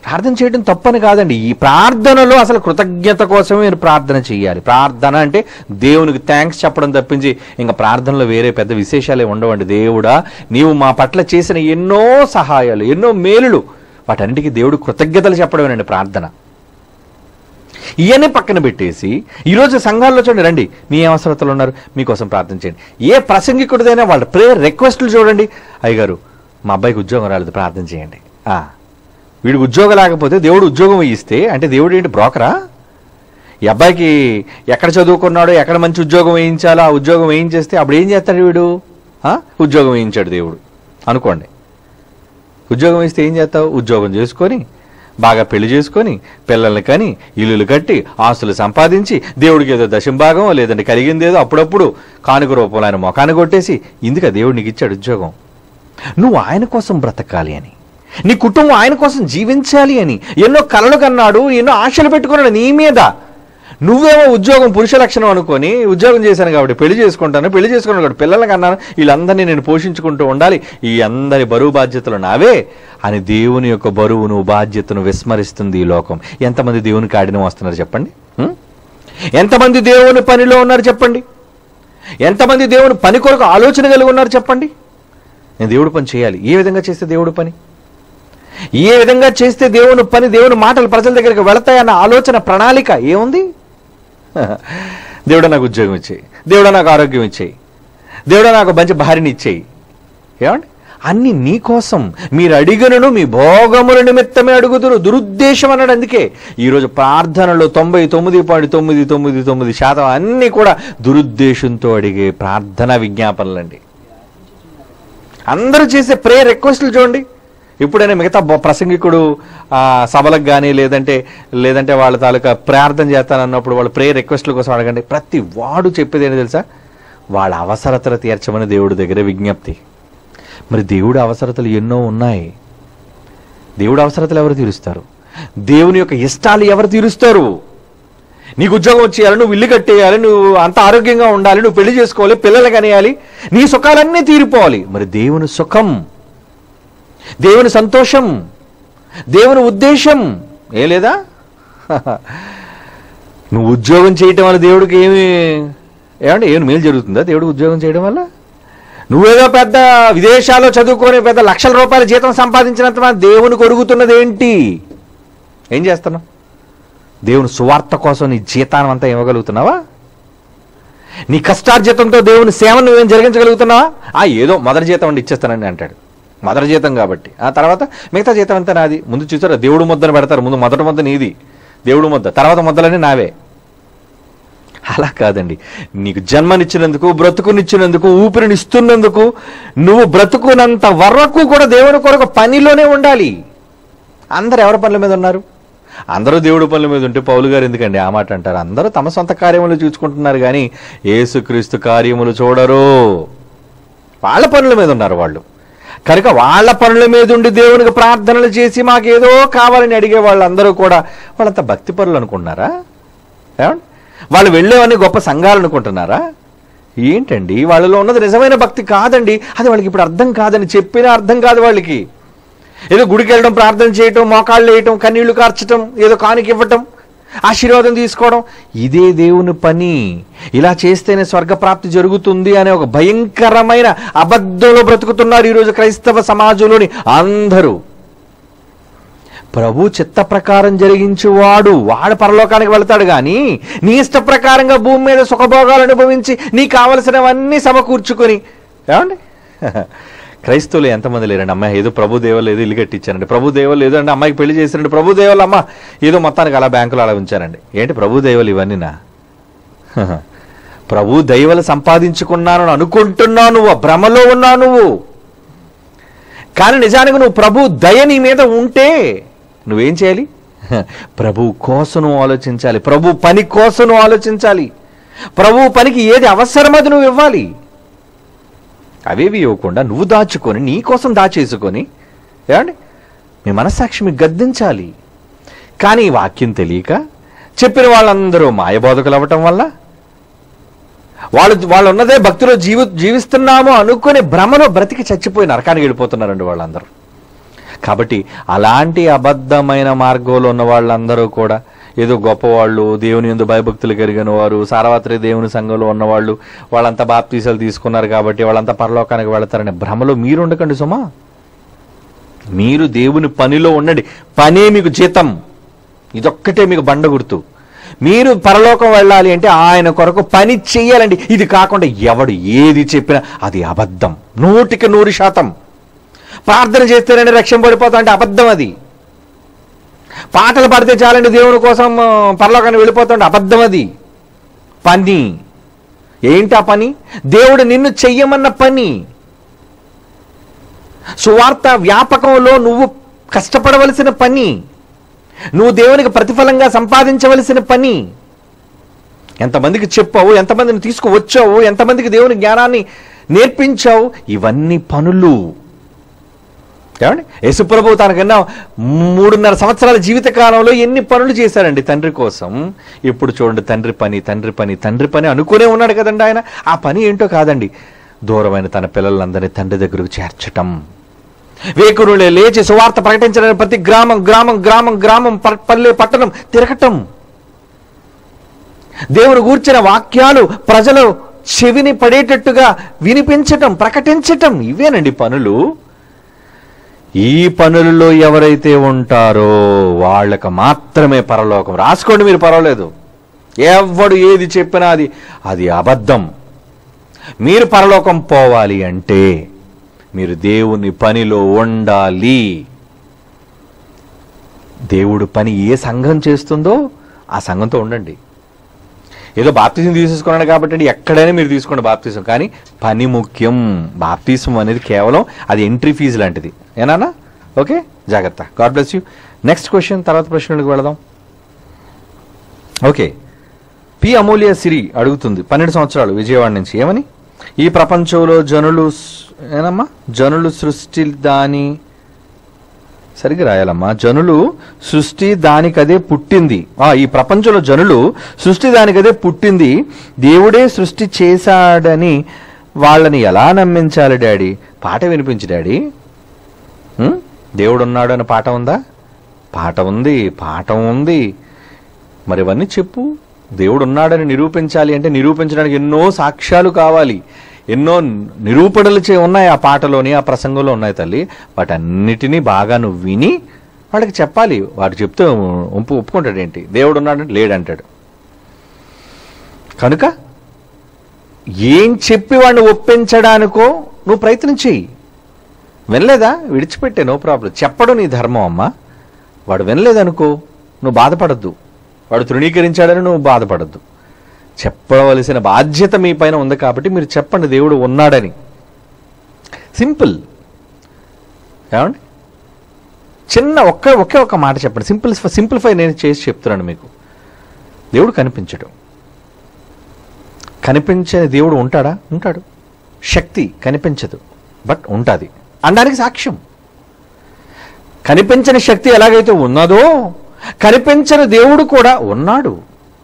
ప్రార్థన చేయడం తప్పని కాదండి ఈ ప్రార్థనలో అసలు కృతజ్ఞత కోసమే మీరు ప్రార్థన చేయాలి ప్రార్థన అంటే దేవునికి థ్యాంక్స్ చెప్పడం తప్పించి ఇంకా ప్రార్థనలో వేరే పెద్ద విశేషాలే ఉండవండి దేవుడా నీవు మా పట్ల చేసిన ఎన్నో సహాయాలు ఎన్నో మేలులు వాటన్నిటికీ దేవుడు కృతజ్ఞతలు చెప్పడమేనండి ప్రార్థన ఇవన్నీ పక్కన పెట్టేసి ఈరోజు సంఘాల్లో చూడండి రండి మీ ఏ అవసరతలు ఉన్నారు మీకోసం ప్రార్థన చేయండి ఏ ప్రసంగికుడిదైనా వాళ్ళ ప్రేయర్ రిక్వెస్ట్లు చూడండి అయ్యగారు మా అబ్బాయికి ఉద్యోగం రాలేదు ప్రార్థన చేయండి ఆ, వీడికి ఉద్యోగం లేకపోతే దేవుడు ఉద్యోగం ఇస్తే అంటే దేవుడు ఏంటి బ్రోకరా ఈ అబ్బాయికి ఎక్కడ చదువుకున్నాడో ఎక్కడ మంచి ఉద్యోగం వేయించాలో ఆ ఉద్యోగం వేయించేస్తే అప్పుడు ఏం చేస్తాడు వీడు ఆ? ఉద్యోగం వేయించాడు దేవుడు అనుకోండి ఉద్యోగం ఇస్తే ఏం చేస్తావు ఉద్యోగం చేసుకొని బాగా పెళ్లి చేసుకొని పిల్లల్ని కని ఇల్లులు కట్టి ఆస్తులు సంపాదించి దేవుడికి ఏదో దశంభాగం లేదంటే కలిగిందేదో అప్పుడప్పుడు కానుక రూపంలో ఆయన మొఖాన్ని కొట్టేసి ఇందుక దేవుడు నీకు ఇచ్చాడు ఉద్యోగం నువ్వు ఆయన కోసం బ్రతకాలి అని నీ కుటుంబం ఆయన కోసం జీవించాలి అని ఎన్నో కలలు కన్నాడు ఎన్నో ఆశలు పెట్టుకున్నాడు నీ మీద నువ్వేమో ఉద్యోగం పురుష లక్షణం అనుకొని ఉద్యోగం చేశాను కాబట్టి పెళ్లి చేసుకుంటాను పెళ్లి చేసుకున్నాను కాబట్టి పిల్లల్ని కన్నాను వీళ్ళందరినీ నేను పోషించుకుంటూ ఉండాలి ఈ అందరి బరువు బాధ్యతలు నావే అని దేవుని యొక్క బరువును బాధ్యతను విస్మరిస్తుంది ఈ లోకం ఎంతమంది దేవుని కాడిన వస్తున్నారు చెప్పండి ఉం? ఎంతమంది దేవుని పనిలో ఉన్నారు చెప్పండి ఎంతమంది దేవుని పని కొరకు ఆలోచన కలిగి ఉన్నారు చెప్పండి నేను దేవుడి పని చేయాలి ఏ విధంగా చేస్తే దేవుడి పని ఏ విధంగా చేస్తే దేవుని పని దేవుని మాటలు ప్రజల దగ్గరికి వెళతాయన్న ఆలోచన ప్రణాళిక ఏముంది దేవుడా నాకు ఉద్యోగం ఇచ్చేయి దేవుడా నాకు ఆరోగ్యం ఇచ్చేయి దేవుడా నాకు మంచి భార్యని ఇచ్చేయి ఏమండి అన్ని నీ కోసం మీరు అడిగనను మీ భోగముల నిమిత్తమే అడుగుతురు దురుద్దేశం అన్నాడు అందుకే ఈరోజు ప్రార్థనలో తొంభై తొమ్మిది పాయింట్ తొమ్మిది తొమ్మిది తొమ్మిది శాతం అన్నీ కూడా దురుద్దేశంతో అడిగే ప్రార్థనా విజ్ఞాపనలండి అందరూ చేసే ప్రేయర్ రిక్వెస్ట్లు చూడండి ఇప్పుడైనా మిగతా బొ- ప్రసంగికుడు ఆ, సభలకు కానీ లేదంటే లేదంటే వాళ్ళ తాలూకా ప్రార్థన చేస్తానన్నప్పుడు వాళ్ళ ప్రేయర్ రిక్వెస్ట్ల కోసం అడగండి ప్రతి వాడు చెప్పేది ఏంటో తెలుసా వాళ్ళ అవసరతలు తీర్చమని దేవుడి దగ్గర విజ్ఞప్తి మరి దేవుడి అవసరతలు ఎన్నో ఉన్నాయి దేవుడి అవసరతలు ఎవరు తీరుస్తారు దేవుని యొక్క ఇష్టాలు ఎవరు తీరుస్తారు నీకు ఉద్యోగం వచ్చేయాలి నువ్వు ఇల్లు కట్టేయాలి నువ్వు అంత ఆరోగ్యంగా ఉండాలి నువ్వు పెళ్లి చేసుకోవాలి పిల్లలు కనేయాలి నీ సుఖాలన్నీ తీరిపోవాలి మరి దేవుని సుఖం దేవుని సంతోషం దేవుని ఉద్దేశం ఏ లేదా నువ్వు ఉద్యోగం చేయటం వల్ల దేవుడికి ఏమి ఏమంటే ఏమి మేలు జరుగుతుందా దేవుడికి ఉద్యోగం చేయడం వల్ల నువ్వేదో పెద్ద విదేశాల్లో చదువుకొని పెద్ద లక్షల రూపాయల జీతం సంపాదించినంత మాత్రం దేవుని కొడుకుతున్నది ఏంటి ఏం చేస్తున్నావు దేవుని సువార్త కోసం నీ జీతానం అంతా ఇవ్వగలుగుతున్నావా నీ కష్టార్జితంతో దేవుని సేవను నువ్వేం జరిగించగలుగుతున్నావా ఆ ఏదో మొదటి జీతం అండి ఇచ్చేస్తానని అంటాడు మొదటి జీతం కాబట్టి ఆ తర్వాత మిగతా జీతం అంతా నాది ముందు చూసారా దేవుడు ముద్దను పెడతారు ముందు మొదటి ముద్ద నీది దేవుడు ముద్ద తర్వాత ముద్దలన్నీ నావే అలా కాదండి నీకు జన్మనిచ్చినందుకు బ్రతుకునిచ్చినందుకు ఊపిరినిస్తున్నందుకు నువ్వు బ్రతుకున్నంత వరకు కూడా దేవుని కొరకు పనిలోనే ఉండాలి అందరు ఎవరి పనుల మీద ఉన్నారు అందరూ దేవుడి పనుల మీద ఉంటే పౌలు గారు ఎందుకండి ఆ మాట అంటారు అందరూ తమ సొంత కార్యములు చూసుకుంటున్నారు కానీ యేసుక్రీస్తు కార్యములు చూడరు వాళ్ళ పనుల మీద ఉన్నారు వాళ్ళు కనుక వాళ్ళ పనుల మీద ఉండి దేవునికి ప్రార్థనలు చేసి మాకేదో కావాలని అడిగే వాళ్ళందరూ కూడా వాళ్ళంత భక్తి పనులు అనుకుంటున్నారా ఏమండి వాళ్ళు వెళ్ళేవన్నీ గొప్ప సంఘాలు అనుకుంటున్నారా ఏంటండి వాళ్ళలో ఉన్నది నిజమైన భక్తి కాదండి అది వాళ్ళకి ఇప్పుడు అర్థం కాదని చెప్పినా అర్థం కాదు వాళ్ళకి ఏదో గుడికి వెళ్ళడం ప్రార్థన చేయటం మోకాళ్ళు వేయటం కన్నీళ్లు కార్చటం ఏదో కానుక ఇవ్వటం ఆశీర్వాదం తీసుకోవడం ఇదే దేవుని పని ఇలా చేస్తేనే స్వర్గప్రాప్తి జరుగుతుంది అనే ఒక భయంకరమైన అబద్ధంలో బ్రతుకుతున్నారు ఈరోజు క్రైస్తవ సమాజంలోని అందరూ ప్రభు చిత్త ప్రకారం జరిగించువాడు వాడు పరలోకానికి వెళ్తాడు కానీ నీ ఇష్ట ప్రకారంగా భూమి మీద సుఖభోగాలు అనుభవించి నీ కావలసినవన్నీ సమకూర్చుకొని ఏమండి క్రైస్తవులు ఎంతమంది లేరండి అమ్మాయి ఏదో ప్రభు దేవాలు ఏదో ఇల్లు కట్టించారండి ప్రభు దేవాలు ఏదో అంటే అమ్మాయికి పెళ్లి చేశారండి ప్రభు దేవాలు అమ్మ ఏదో మొత్తానికి అలా బ్యాంకులో అలా ఉంచారండి ఏంటి ప్రభు దేవాలు ఇవన్నీనా ప్రభు దైవలు సంపాదించుకున్నాను అని అనుకుంటున్నావు నువ్వు ఆ భ్రమలో ఉన్నావు నువ్వు కానీ నిజానికి నువ్వు ప్రభు దయ నీ మీద ఉంటే నువ్వేం చేయాలి ప్రభు కోసం నువ్వు ఆలోచించాలి ప్రభు పని కోసం నువ్వు ఆలోచించాలి ప్రభు పనికి ఏది అవసరమది నువ్వు ఇవ్వాలి అవేవి ఇవ్వకుండా నువ్వు దాచుకొని నీ కోసం దాచేసుకొని ఏమండి మీ మనస్సాక్షి మీకు గద్దించాలి కానీ ఈ వాక్యం తెలియక చెప్పిన వాళ్ళందరూ మాయబోధకులు అవ్వటం వల్ల వాళ్ళు వాళ్ళు ఉన్నదే భక్తిలో జీవి జీవిస్తున్నాము అనుకునే భ్రమలో బ్రతికి చచ్చిపోయి నరకానికి వెళ్ళిపోతున్నారండి వాళ్ళందరూ కాబట్టి అలాంటి అబద్ధమైన మార్గంలో ఉన్న వాళ్ళందరూ కూడా ఏదో గొప్పవాళ్ళు దేవుని ఎందు భయభక్తులు కలిగిన వారు సారవత్రి దేవుని సంఘంలో ఉన్నవాళ్ళు వాళ్ళంతా బాప్తీసాలు తీసుకున్నారు కాబట్టి వాళ్ళంతా పరలోకానికి వెళతారనే భ్రమలో మీరు ఉండకండి సుమా మీరు దేవుని పనిలో ఉండండి పనే మీకు జీతం ఇదొక్కటే మీకు బండ గుర్తు మీరు పరలోకం వెళ్ళాలి అంటే ఆయన కొరకు పని చెయ్యాలండి ఇది కాకుండా ఎవడు ఏది చెప్పినా అది అబద్ధం నూటికి నూరు శాతం ప్రార్థన చేస్తేనే రక్షణ పడిపోతా అంటే అబద్ధం అది పాటలు పాడితే చాలండి దేవుని కోసం ఆ, పరలోకాన్ని వెళ్ళిపోతుంటే అబద్ధం అది పని ఏంటి ఆ పని దేవుడు నిన్ను చెయ్యమన్న పని సువార్త వ్యాపకంలో నువ్వు కష్టపడవలసిన పని నువ్వు దేవునికి ప్రతిఫలంగా సంపాదించవలసిన పని ఎంతమందికి చెప్పావు ఎంతమందిని తీసుకువచ్చావు ఎంతమందికి దేవుని జ్ఞానాన్ని నేర్పించావు ఇవన్నీ పనులు ఏమండి యేసుప్రభు తనకన్నా మూడున్నర సంవత్సరాల జీవిత కాలంలో ఎన్ని పనులు చేశారండి తండ్రి కోసం ఇప్పుడు చూడండి తండ్రి పని తండ్రి పని తండ్రి పని అనుకునే ఉన్నాడు కదండి ఆయన ఆ పని ఏంటో కాదండి దూరమైన తన పిల్లలందరినీ తండ్రి దగ్గరకు చేర్చటం వేకురులే లేచి సువార్త ప్రకటించడానికి ప్రతి గ్రామం గ్రామం గ్రామం గ్రామం ప- పల్లె పట్టణం తిరగటం దేవుడు గూర్చిన వాక్యాలు ప్రజలు చెవిని పడేటట్టుగా వినిపించటం ప్రకటించటం ఇవేనండి పనులు ఈ పనులలో ఎవరైతే ఉంటారో వాళ్ళకి మాత్రమే పరలోకం రాసుకోండి మీరు పర్వాలేదు ఎవడు ఏది చెప్పినా అది అది అబద్ధం మీరు పరలోకం పోవాలి అంటే మీరు దేవుని పనిలో ఉండాలి దేవుడు పని ఏ సంఘం చేస్తుందో ఆ సంఘంతో ఉండండి ఏదో బాప్తిజం తీసేసుకున్నాడు కాబట్టి అండి ఎక్కడైనా మీరు తీసుకోండి బాప్తిజం కానీ పని ముఖ్యం బాప్తిజం అనేది కేవలం అది ఎంట్రీ ఫీజు లాంటిది ఏనా ఓకే జాగ్రత్త God bless you next question తర్వాత ప్రశ్నలకు వెళదాం ఓకే పి అమూల్య సిరి అడుగుతుంది పన్నెండు సంవత్సరాలు విజయవాడ నుంచి ఏమని ఈ ప్రపంచంలో జనులు స్- ఏనమ్మా జనులు సృష్టి దాని సరిగ్గా రాయాలమ్మా జనులు సృష్టి దానికదే పుట్టింది ఆ ఈ ప్రపంచంలో జనులు సృష్టి దానికదే పుట్టింది దేవుడే సృష్టి చేశాడని వాళ్ళని ఎలా నమ్మించాలి డాడీ పాట వినిపించి డాడీ ఉం? దేవుడు ఉన్నాడు అని పాట ఉందా పాట ఉంది పాఠం ఉంది మరి ఇవన్నీ చెప్పు దేవుడు ఉన్నాడని నిరూపించాలి అంటే నిరూపించడానికి ఎన్నో సాక్ష్యాలు కావాలి ఎన్నో నిరూపణలు చే ఉన్నాయి ఆ పాటలోని ఆ ప్రసంగంలో ఉన్నాయి తల్లి వాటన్నిటినీ బాగా నువ్వు విని వాడికి చెప్పాలి వాడు చెప్తే ఒప్పు ఒప్పుకుంటాడు ఏంటి దేవుడు ఉన్నాడంటే లేడంటాడు కనుక ఏం చెప్పి వాడిని ఒప్పించడానికో నువ్వు ప్రయత్నం చెయ్యి వినలేదా విడిచిపెట్టే నో ప్రాబ్లం చెప్పడం నీ ధర్మం అమ్మా వాడు వినలేదనుకో నువ్వు బాధపడద్దు వాడు తృణీకరించాడని నువ్వు బాధపడద్దు చెప్పవలసిన బాధ్యత మీ పైన ఉంది కాబట్టి మీరు చెప్పండి దేవుడు ఉన్నాడని సింపుల్ ఏమండి చిన్న ఒక్క ఒకే ఒక మాట చెప్పండి సింపుల్ సింప్లిఫై నేను చేసి చెప్తున్నాను మీకు దేవుడు కనిపించడు కనిపించని దేవుడు ఉంటాడా ఉంటాడు శక్తి కనిపించదు బట్ ఉంటుంది అనడానికి సాక్ష్యం కనిపించని శక్తి ఎలాగైతే ఉన్నదో కనిపించని దేవుడు కూడా ఉన్నాడు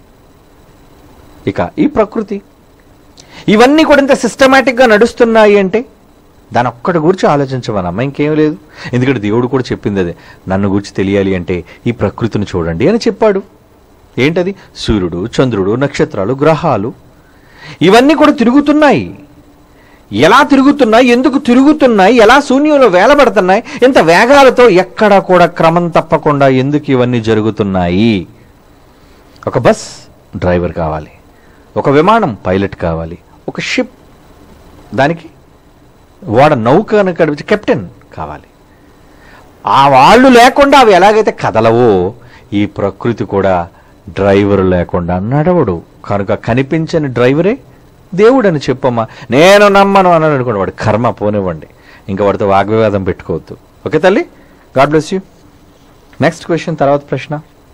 ఇక ఈ ప్రకృతి ఇవన్నీ కూడా ఇంత సిస్టమేటిక్గా నడుస్తున్నాయి అంటే దాని ఒక్కటి గురించి ఆలోచించమనమ్మ ఇంకేం లేదు ఎందుకంటే దేవుడు కూడా చెప్పింది అదే నన్ను గురించి తెలియాలి అంటే ఈ ప్రకృతిని చూడండి అని చెప్పాడు ఏంటది సూర్యుడు చంద్రుడు నక్షత్రాలు గ్రహాలు ఇవన్నీ కూడా తిరుగుతున్నాయి ఎలా తిరుగుతున్నాయి ఎందుకు తిరుగుతున్నాయి ఎలా శూన్యంలో వేలబడుతున్నాయి ఇంత వేగాలతో ఎక్కడ కూడా క్రమం తప్పకుండా ఎందుకు ఇవన్నీ జరుగుతున్నాయి ఒక బస్ డ్రైవర్ కావాలి ఒక విమానం పైలట్ కావాలి ఒక షిప్ దానికి వాడ నౌకను కడిపించి కెప్టెన్ కావాలి ఆ వాళ్ళు లేకుండా అవి ఎలాగైతే కదలవో ఈ ప్రకృతి కూడా డ్రైవర్ లేకుండా నడవడు కనుక కనిపించని డ్రైవరే దేవుడు అని చెప్పమ్మా నేను నమ్మను అన్నాడు అనుకోండి వాడు కర్మ పోనివ్వండి ఇంకా వాడితో వాగ్వివాదం పెట్టుకోవద్దు ఓకే తల్లి God bless you next question తర్వాత ప్రశ్న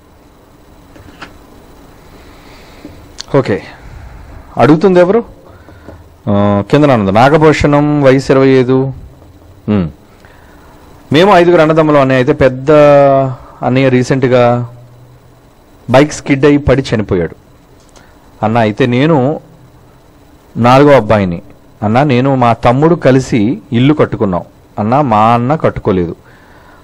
ఓకే అడుగుతుంది ఎవరు ఆ, కింద ఉంది నాగభూషణం వయసు ఇరవై ఐదు ఉమ్. మేము ఐదుగురు అన్నదమ్ములు అన్నయ్య అయితే పెద్ద అన్నయ్య రీసెంట్గా బైక్ స్కిడ్ అయి పడి చనిపోయాడు అన్న అయితే నేను నాలుగో అబ్బాయిని అన్న నేను మా తమ్ముడు కలిసి ఇల్లు కట్టుకున్నాం అన్న మా అన్న కట్టుకోలేదు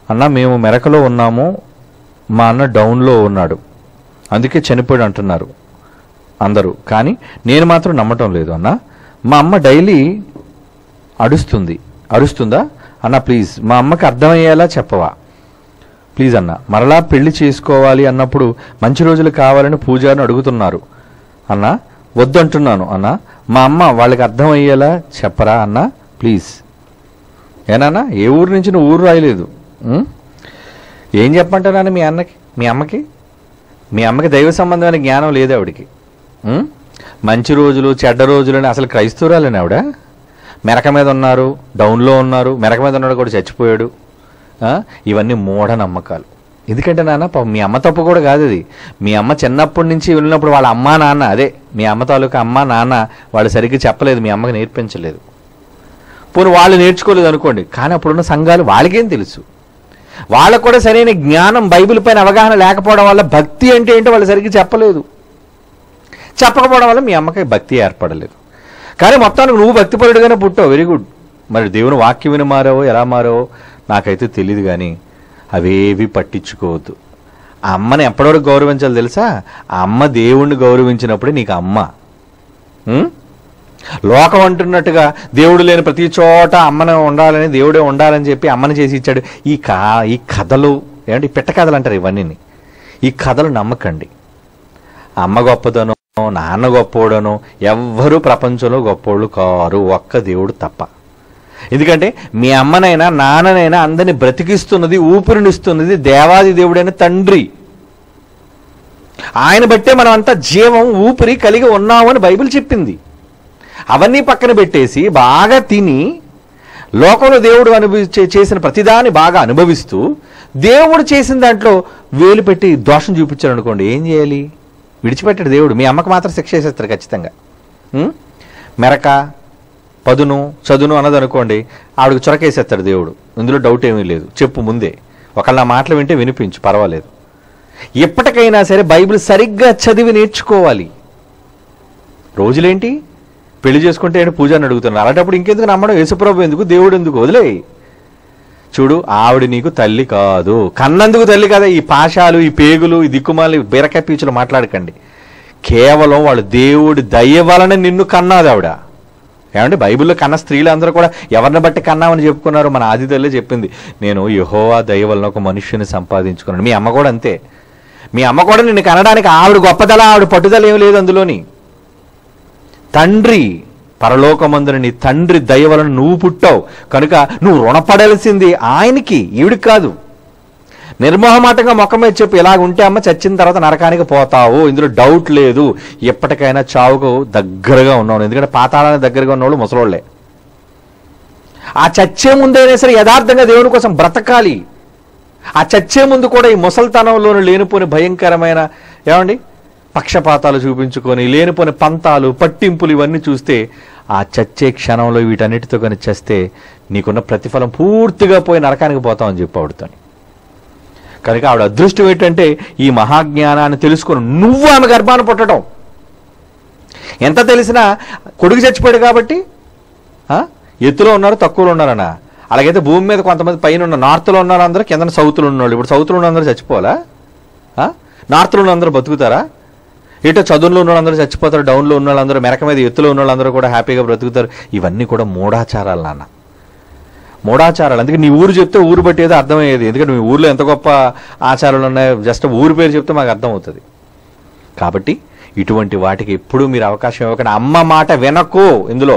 అన్న మేము మెరకలో ఉన్నాము మా అన్న డౌన్లో ఉన్నాడు అందుకే చనిపోయాడు అంటున్నారు అందరూ కానీ నేను మాత్రం నమ్మటం లేదు అన్న మా అమ్మ డైలీ అడుస్తుంది అరుస్తుందా అన్న ప్లీజ్ మా అమ్మకి అర్థమయ్యేలా చెప్పవా ప్లీజ్ అన్న మరలా పెళ్లి చేసుకోవాలి అన్నప్పుడు మంచి రోజులు కావాలని పూజారిని అడుగుతున్నారు అన్న వద్దంటున్నాను అన్న మా అమ్మ వాళ్ళకి అర్థమయ్యేలా చెప్పరా అన్న ప్లీజ్ ఏనాన్న ఏ ఊరు నుంచి నువ్వు ఊరు రాయలేదు ఉం? ఏం చెప్పంటారా మీ అన్నకి మీ అమ్మకి మీ అమ్మకి దైవ సంబంధమైన జ్ఞానం లేదు ఆవిడికి ఉం? మంచి రోజులు చెడ్డ రోజులని అసలు క్రైస్తవురాలని ఆవిడ మెరక మీద ఉన్నారు డౌన్లో ఉన్నారు మెరక మీద ఉన్నాడు కూడా చచ్చిపోయాడు ఆ? ఇవన్నీ మూఢనమ్మకాలు ఎందుకంటే నాన్న పాపం మీ అమ్మ తప్పు కూడా కాదు అది మీ అమ్మ చిన్నప్పటి నుంచి వెళ్ళినప్పుడు వాళ్ళ అమ్మా నాన్న అదే మీ అమ్మ తాలూకా అమ్మ నాన్న వాళ్ళు సరిగ్గా చెప్పలేదు మీ అమ్మకి నేర్పించలేదు పోనీ వాళ్ళు నేర్చుకోలేదు అనుకోండి కానీ అప్పుడున్న సంఘాలు వాళ్ళకేం తెలుసు వాళ్ళకు కూడా సరైన జ్ఞానం బైబిల్ పైన అవగాహన లేకపోవడం వల్ల భక్తి అంటే ఏంటో వాళ్ళు సరిగ్గా చెప్పలేదు చెప్పకపోవడం వల్ల మీ అమ్మకి భక్తి ఏర్పడలేదు కానీ మొత్తానికి నువ్వు భక్తిపరుడుగానే పుట్టావు వెరీ గుడ్ మరి దేవుని వాక్యం విని మారావో ఎలా మారావో నాకైతే తెలియదు కానీ అవేవి పట్టించుకోవద్దు ఆ అమ్మని ఎప్పటివరకు గౌరవించాలి తెలుసా ఆ అమ్మ దేవుణ్ణి గౌరవించినప్పుడే నీకు అమ్మ ఉం? లోకం అంటున్నట్టుగా దేవుడు లేని ప్రతి చోట అమ్మను ఉండాలని దేవుడే ఉండాలని చెప్పి అమ్మని చేసి ఇచ్చాడు ఈ కా ఈ కథలు ఏమంటే ఈ పిట్ట కథలు అంటారు ఇవన్నీ ఈ కథలు నమ్మకండి అమ్మ గొప్పదనో నాన్న గొప్పోడనో ఎవ్వరూ ప్రపంచంలో గొప్పోళ్ళు కారు ఒక్క దేవుడు తప్ప ఎందుకంటే మీ అమ్మనైనా నాన్ననైనా అందరిని బ్రతికిస్తున్నది ఊపిరినిస్తున్నది దేవాది దేవుడైన తండ్రి ఆయన బట్టే మనం అంతా జీవం ఊపిరి కలిగి ఉన్నామని బైబిల్ చెప్పింది అవన్నీ పక్కన పెట్టేసి బాగా తిని లోకంలో దేవుడు అనుభవి చే- చేసిన ప్రతిదాన్ని బాగా అనుభవిస్తూ దేవుడు చేసిన దాంట్లో వేలు పెట్టి దోషం చూపించాడు అనుకోండి ఏం చేయాలి విడిచిపెట్టాడు దేవుడు మీ అమ్మకి మాత్రం శిక్ష చేసేస్తారు ఖచ్చితంగా ఉం? మెరక పదును చదును అన్నది అనుకోండి ఆవిడకు చొరకేసేస్తాడు దేవుడు ఇందులో డౌట్ ఏమీ లేదు చెప్పు ముందే ఒకళ్ళ నా మాటలు వింటే వినిపించు పర్వాలేదు ఎప్పటికైనా సరే బైబిల్ సరిగ్గా చదివి నేర్చుకోవాలి రోజులేంటి పెళ్లి చేసుకుంటే ఏంటి పూజ అని అడుగుతున్నారు అలాంటప్పుడు ఇంకెందుకు నమ్మడం యేసుప్రభు ఎందుకు దేవుడు ఎందుకు వదిలే చూడు ఆవిడ నీకు తల్లి కాదు కన్నందుకు తల్లి కదా ఈ పాశాలు ఈ పేగులు ఈ దిక్కుమాలి బీరకాయ పీచులు మాట్లాడకండి కేవలం వాళ్ళు దేవుడి దయ వలన నిన్ను కన్నాది ఆవిడ ఏమంటే బైబిల్లో కన్న స్త్రీలు అందరూ కూడా ఎవరిని బట్టి కన్నామని చెప్పుకున్నారు మన ఆది తల్లి చెప్పింది నేను యహోవా దయ వలన ఒక మనుష్యుని సంపాదించుకున్నాను మీ అమ్మ కూడా అంతే మీ అమ్మ కూడా నిన్ను కనడానికి ఆవిడ గొప్పదల ఆవిడ పట్టుదల ఏం లేదు అందులోని తండ్రి పరలోకమందున నీ తండ్రి దయ వలన నువ్వు పుట్టావు కనుక నువ్వు రుణపడాల్సింది ఆయనకి ఈవిడికి కాదు నిర్మోహమాటంగా మొక్క మీద చెప్పు ఇలాగ ఉంటే అమ్మ చచ్చిన తర్వాత నరకానికి పోతావు ఇందులో డౌట్ లేదు ఎప్పటికైనా చావుకు దగ్గరగా ఉన్నావు ఎందుకంటే పాతాళానికి దగ్గరగా ఉన్నవాళ్ళు ముసలోళ్ళే ఆ చచ్చే ముందైనా సరే యథార్థంగా దేవుని కోసం బ్రతకాలి ఆ చచ్చే ముందు కూడా ఈ ముసల్తనంలోని లేనిపోని భయంకరమైన ఏమండి పక్షపాతాలు చూపించుకొని లేనిపోని పంతాలు పట్టింపులు ఇవన్నీ చూస్తే ఆ చచ్చే క్షణంలో వీటన్నిటితో కానీ చేస్తే నీకున్న ప్రతిఫలం పూర్తిగా పోయి నరకానికి పోతామని చెప్పి ఆవిడతోని కనుక ఆవిడ అదృష్టం ఏంటంటే ఈ మహాజ్ఞానాన్ని తెలుసుకొని నువ్వు ఆమె గర్భాన్ని పుట్టడం ఎంత తెలిసినా కొడుకు చచ్చిపోయాడు కాబట్టి ఆ? ఎత్తులో ఉన్నారు తక్కువలో ఉన్నారనా అలాగైతే భూమి మీద కొంతమంది పైన ఉన్న నార్త్లో ఉన్నారు అందరూ కింద సౌత్లో ఉన్నవాళ్ళు ఇప్పుడు సౌత్లో ఉన్న అందరూ చచ్చిపోవాలా ఆ? నార్త్లో ఉన్న అందరూ బతుకుతారా ఇటు చదువులో ఉన్న వాళ్ళందరూ చచ్చిపోతారు డౌన్లో ఉన్న వాళ్ళందరూ మెరక మీద ఎత్తులో ఉన్న వాళ్ళందరూ కూడా హ్యాపీగా బ్రతుకుతారు ఇవన్నీ కూడా మూఢాచారాలు నాన్న మూఢాచారాలు అందుకే నీ ఊరు చెప్తే ఊరు బట్టి ఏదో అర్థమయ్యేది ఎందుకంటే మీ ఊర్లో ఎంత గొప్ప ఆచారాలు ఉన్నాయో జస్ట్ ఊరు పేరు చెప్తే మాకు అర్థమవుతుంది కాబట్టి ఇటువంటి వాటికి ఎప్పుడూ మీరు అవకాశం ఇవ్వకండి అమ్మ మాట వినకు ఇందులో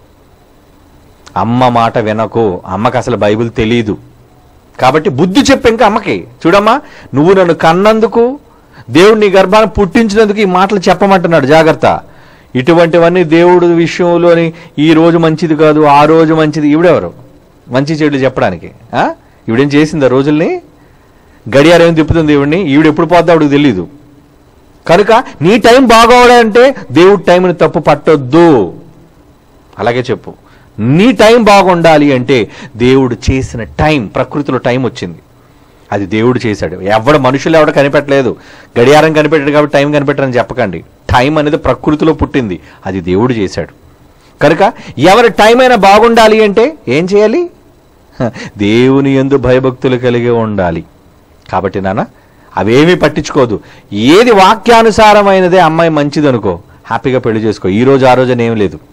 అమ్మ మాట వినకు అమ్మకి అసలు బైబిల్ తెలియదు కాబట్టి బుద్ధి చెప్పు ఇంకా అమ్మకి చూడమ్మా నువ్వు నన్ను కన్నందుకు దేవుడు నీ గర్భాన్ని పుట్టించినందుకు ఈ మాటలు చెప్పమంటున్నాడు జాగ్రత్త ఇటువంటివన్నీ దేవుడు విషయంలోని ఈ రోజు మంచిది కాదు ఆ రోజు మంచిది ఈవిడెవరు మంచి చెడులు చెప్పడానికి ఆ? ఈవిడేం చేసింది ఆ రోజుల్ని గడియారం ఏం తిప్పుతుంది దేవుడిని ఈవిడ ఎప్పుడు పోద్దా ఆవిడకి తెలీదు కనుక నీ టైం బాగోవాలంటే దేవుడి టైంని తప్పు పట్టొద్దు అలాగే చెప్పు నీ టైం బాగుండాలి అంటే దేవుడు చేసిన టైం ప్రకృతిలో టైం వచ్చింది అది దేవుడు చేశాడు ఎవడ మనుషులు ఎవడ కనిపెట్టలేదు గడియారం కనిపెట్టాడు కాబట్టి టైం కనిపెట్టని చెప్పకండి టైం అనేది ప్రకృతిలో పుట్టింది అది దేవుడు చేశాడు కనుక ఎవరి టైం అయినా బాగుండాలి అంటే ఏం చేయాలి దేవుని ఎందు భయభక్తులు కలిగి ఉండాలి కాబట్టి నాన్న అవేమీ పట్టించుకోదు ఏది వాక్యానుసారమైనదే అమ్మాయి మంచిది అనుకో హ్యాపీగా పెళ్లి చేసుకో ఈ రోజు ఆ రోజు అని ఏం లేదు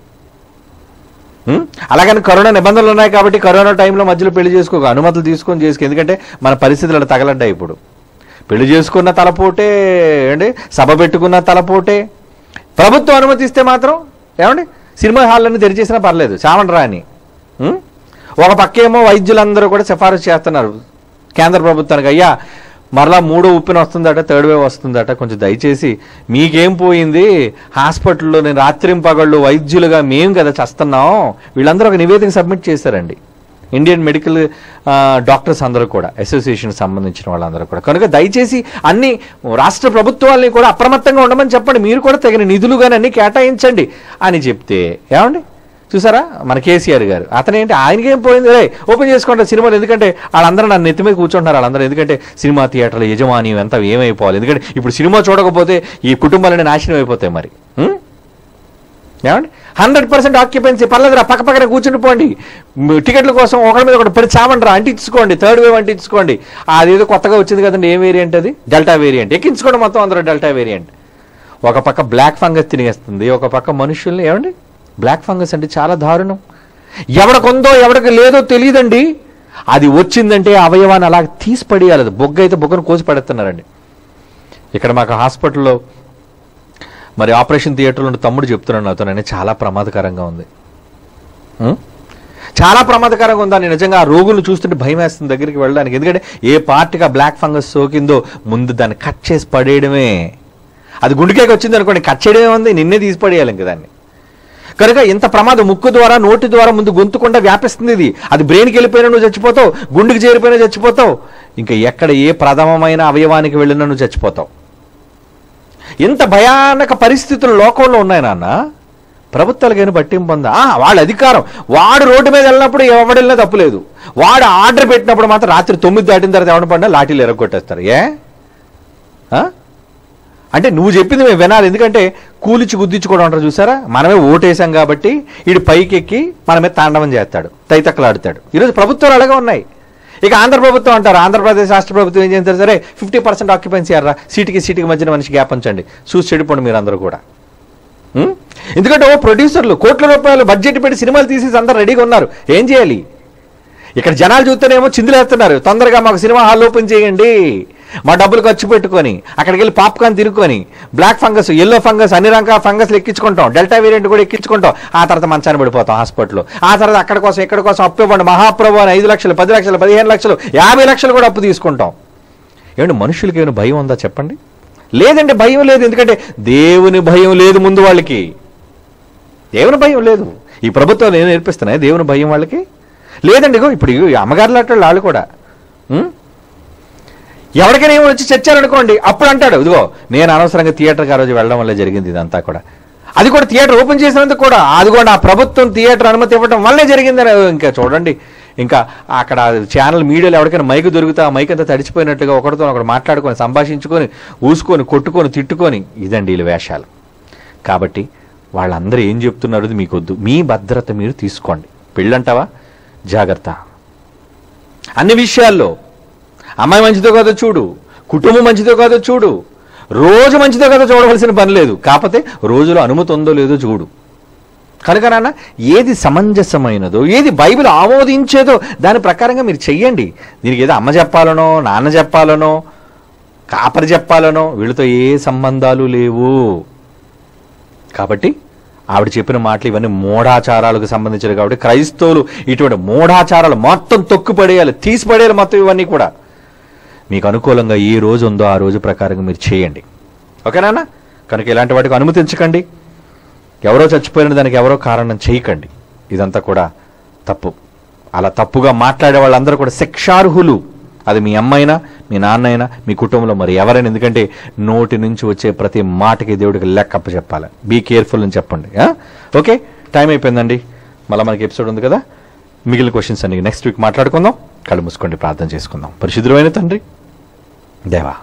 ఉం? అలాగని కరోనా నిబంధనలు ఉన్నాయి కాబట్టి కరోనా టైంలో మధ్యలో పెళ్లి చేసుకోక అనుమతులు తీసుకొని చేసుకో ఎందుకంటే మన పరిస్థితులు అలా తగలంటాయి ఇప్పుడు పెళ్లి చేసుకున్న తలపోటే ఏమండి సభ పెట్టుకున్న తలపోటే ప్రభుత్వం అనుమతిస్తే మాత్రం ఏమండి సినిమా హాళ్ళని తెరిచేసినా పర్లేదు చావండి రా అని ఉం? ఒక పక్కేమో వైద్యులందరూ కూడా సిఫారసు చేస్తున్నారు కేంద్ర ప్రభుత్వానికి అయ్యా మరలా మూడో ఉప్పిన వస్తుందట థర్డ్ వేవ్ వస్తుందట కొంచెం దయచేసి మీకేం పోయింది హాస్పిటల్లో నేను రాత్రిం పగళ్ళు వైద్యులుగా మేము కదా చస్తున్నాం వీళ్ళందరూ ఒక నివేదిక సబ్మిట్ చేశారండి ఇండియన్ మెడికల్ ఆ, డాక్టర్స్ అందరూ కూడా అసోసియేషన్ సంబంధించిన వాళ్ళందరూ కూడా కనుక దయచేసి అన్ని రాష్ట్ర ప్రభుత్వాలని కూడా అప్రమత్తంగా ఉండమని చెప్పండి మీరు కూడా తగిన నిధులు కానీ అన్ని కేటాయించండి అని చెప్తే ఏమండి చూసారా మన కేసీఆర్ గారు అతనేంటి ఆయనకేం పోయింది రే ఓపెన్ చేసుకుంటా సినిమాలు ఎందుకంటే వాళ్ళందరూ నన్ను నెత్తి మీద కూర్చుంటున్నారు వాళ్ళందరూ ఎందుకంటే సినిమా థియేటర్ల యజమాని ఎంత ఏమైపోవాలి ఎందుకంటే ఇప్పుడు సినిమా చూడకపోతే ఈ కుటుంబాలన్నీ నాశనం అయిపోతాయి మరి ఉం? ఏమండి హండ్రెడ్ పర్సెంట్ ఆక్యుపెన్సీ పర్లేదురా పక్క పక్కన కూర్చుని పోండి మ్, టికెట్ల కోసం ఒకరి మీద ఒకటి పడి చావండి రా అంటించుకోండి థర్డ్ వేవ్ అంటించుకోండి అదేదో కొత్తగా వచ్చింది కదండి ఏ వేరియంట్ అది డెల్టా వేరియంట్ ఎక్కించుకోండి మొత్తం అందరూ డెల్టా వేరియంట్ ఒక పక్క బ్లాక్ ఫంగస్ తినేస్తుంది ఒక పక్క మనుషుల్ని ఏమండి బ్లాక్ ఫంగస్ అంటే చాలా దారుణం ఎవడికొందో ఎవడికి లేదో తెలియదండి అది వచ్చిందంటే అవయవాన్ని అలా తీసి పడేయాలి అది బొగ్గ అయితే బొగ్గను కోసి పడేస్తున్నారండి ఇక్కడ మాకు హాస్పిటల్లో మరి ఆపరేషన్ థియేటర్లో ఉన్న తమ్ముడు చెప్తున్నాడు నాతో నేను చాలా ప్రమాదకరంగా ఉంది ఉం? చాలా ప్రమాదకరంగా ఉందని నిజంగా ఆ రోగులు చూస్తుంటే భయం వేస్తుంది దగ్గరికి వెళ్ళడానికి ఎందుకంటే ఏ పార్టీగా బ్లాక్ ఫంగస్ సోకిందో ముందు దాన్ని కట్ చేసి పడేయడమే అది గుండెకేకి వచ్చింది అనుకోండి కట్ చేయడమే ఉంది నిన్నే తీసి పడేయాలి ఇంక దాన్ని కనుక ఇంత ప్రమాదం ముక్కు ద్వారా నోటి ద్వారా ముందు గొంతుకుండా వ్యాపిస్తుంది ఇది అది బ్రెయిన్కి వెళ్ళిపోయినా నువ్వు చచ్చిపోతావు గుండెకి చేరిపోయినా చచ్చిపోతావు ఇంకా ఎక్కడ ఏ ప్రథమమైన అవయవానికి వెళ్ళినా నువ్వు చచ్చిపోతావు ఇంత భయానక పరిస్థితులు లోకంలో ఉన్నాయి నాన్న ప్రభుత్వాలకైనా పట్టింపు పొందా ఆ, వాళ్ళ అధికారం వాడు రోడ్డు మీద వెళ్ళినప్పుడు ఎవడెళ్ళినా తప్పులేదు వాడు ఆర్డర్ పెట్టినప్పుడు మాత్రం రాత్రి తొమ్మిది దాటిన తర్వాత ఎవడ పడినా లాఠీలు ఎరగొట్టేస్తారు ఏ ఆ? అంటే నువ్వు చెప్పింది మేము వినాలి ఎందుకంటే కూలిచ్చి గుద్దించుకోవడం అంటారు చూసారా మనమే ఓటేసాం కాబట్టి వీడు పైకి ఎక్కి మన మీద తాండవం చేస్తాడు తైతక్కలాడుతాడు ఈరోజు ప్రభుత్వాలు అలాగే ఉన్నాయి ఇక ఆంధ్ర ప్రభుత్వం అంటారు ఆంధ్రప్రదేశ్ రాష్ట్ర ప్రభుత్వం ఏం చేస్తారు సరే ఫిఫ్టీ పర్సెంట్ ఆక్యుపెన్సీ అర్రా సీటుకి సీటుకి మధ్యన మనిషి గ్యాప్ ఉంచండి చూసి చెడిపోండి మీరు అందరూ కూడా ఉం? ఎందుకంటే ఓ ప్రొడ్యూసర్లు కోట్ల రూపాయలు బడ్జెట్ పెట్టి సినిమాలు తీసేసి అందరు రెడీగా ఉన్నారు ఏం చేయాలి ఇక్కడ జనాలు చూస్తేనేమో చిందులేస్తున్నారు తొందరగా మాకు సినిమా హాల్ ఓపెన్ చేయండి మా డబ్బులు ఖర్చు పెట్టుకొని అక్కడికి వెళ్ళి పాప్కార్న్ తిరుక్కొని బ్లాక్ ఫంగస్ ఎల్లో ఫంగస్ అన్ని రకాల ఫంగస్లు ఎక్కించుకుంటాం డెల్టా వేరియంట్ కూడా ఎక్కించుకుంటాం ఆ తర్వాత మంచాన్ని పడిపోతాం హాస్పిటల్లో ఆ తర్వాత అక్కడ కోసం ఎక్కడ కోసం అప్పు ఇవ్వండి మహాప్రభు అని ఐదు లక్షలు పది లక్షలు పదిహేను లక్షలు యాభై లక్షలు కూడా అప్పు తీసుకుంటాం ఏమండి మనుషులకి ఏమైనా భయం ఉందా చెప్పండి లేదండి భయం లేదు ఎందుకంటే దేవుని భయం లేదు ముందు వాళ్ళకి దేవుని భయం లేదు ఈ ప్రభుత్వం నేను నేర్పిస్తున్నాయి దేవుని భయం వాళ్ళకి లేదండి ఇగో ఇప్పుడు ఇగో ఈ అమ్మగారు లాంటి వాళ్ళు కూడా ఉం? ఎవరికైనా ఏమో వచ్చి చచ్చారనుకోండి అప్పుడు అంటాడు ఇదిగో నేను అనవసరంగా థియేటర్కి ఆ రోజు వెళ్ళడం వల్ల జరిగింది ఇదంతా కూడా అది కూడా థియేటర్ ఓపెన్ చేసినందుకు కూడా అది కూడా ఆ ప్రభుత్వం థియేటర్ అనుమతి ఇవ్వడం వల్లే జరిగిందని ఇంకా చూడండి ఇంకా అక్కడ ఛానల్ మీడియాలో ఎవరికైనా మైక్ దొరికితే ఆ మైక్ అంతా తడిచిపోయినట్టుగా ఒకరితో ఒకరు మాట్లాడుకొని సంభాషించుకొని ఊసుకొని కొట్టుకొని తిట్టుకొని ఇదండి వీళ్ళ వేషాలు కాబట్టి వాళ్ళందరూ ఏం చెప్తున్నారు మీకొద్దు మీ భద్రత మీరు తీసుకోండి పెళ్ళంటావా జాగ్రత్త అన్ని విషయాల్లో అమ్మాయి మంచిదో కాదో చూడు కుటుంబం మంచిదో కాదో చూడు రోజు మంచిదో కాదో చూడవలసిన పని లేదు కాకపోతే రోజులో అనుమతి ఉందో లేదో చూడు కనుక నాన్న ఏది సమంజసమైనదో ఏది బైబిల్ ఆమోదించేదో దాని ప్రకారంగా మీరు చెయ్యండి దీనికి ఏదో అమ్మ చెప్పాలనో నాన్న చెప్పాలనో కాపరి చెప్పాలనో వీళ్ళతో ఏ సంబంధాలు లేవు కాబట్టి ఆవిడ చెప్పిన మాటలు ఇవన్నీ మూఢాచారాలకు సంబంధించినవి కాబట్టి క్రైస్తవులు ఇటువంటి మూఢాచారాలు మొత్తం తొక్కుపడేయాలి తీసిపడేయాలి మొత్తం ఇవన్నీ కూడా మీకు అనుకూలంగా ఏ రోజు ఉందో ఆ రోజు ప్రకారంగా మీరు చేయండి ఓకేనా కనుక ఇలాంటి వాటికి అనుమతించకండి ఎవరో చచ్చిపోయిన దానికి ఎవరో కారణం చేయకండి ఇదంతా కూడా తప్పు అలా తప్పుగా మాట్లాడే వాళ్ళందరూ కూడా శిక్షార్హులు అది మీ అమ్మైనా మీ నాన్నైనా మీ కుటుంబంలో మరి ఎవరైనా ఎందుకంటే నోటి నుంచి వచ్చే ప్రతి మాటకి దేవుడికి లెక్కప్ప చెప్పాలి బీ కేర్ఫుల్ అని చెప్పండి ఆ? ఓకే టైం అయిపోయిందండి మళ్ళీ మనకి ఎపిసోడ్ ఉంది కదా మిగిలిన క్వశ్చన్స్ అన్ని నెక్స్ట్ వీక్ మాట్లాడుకుందాం కళ్ళు మూసుకోండి ప్రార్థన చేసుకుందాం పరిశుద్ధమైన తండ్రి దేవా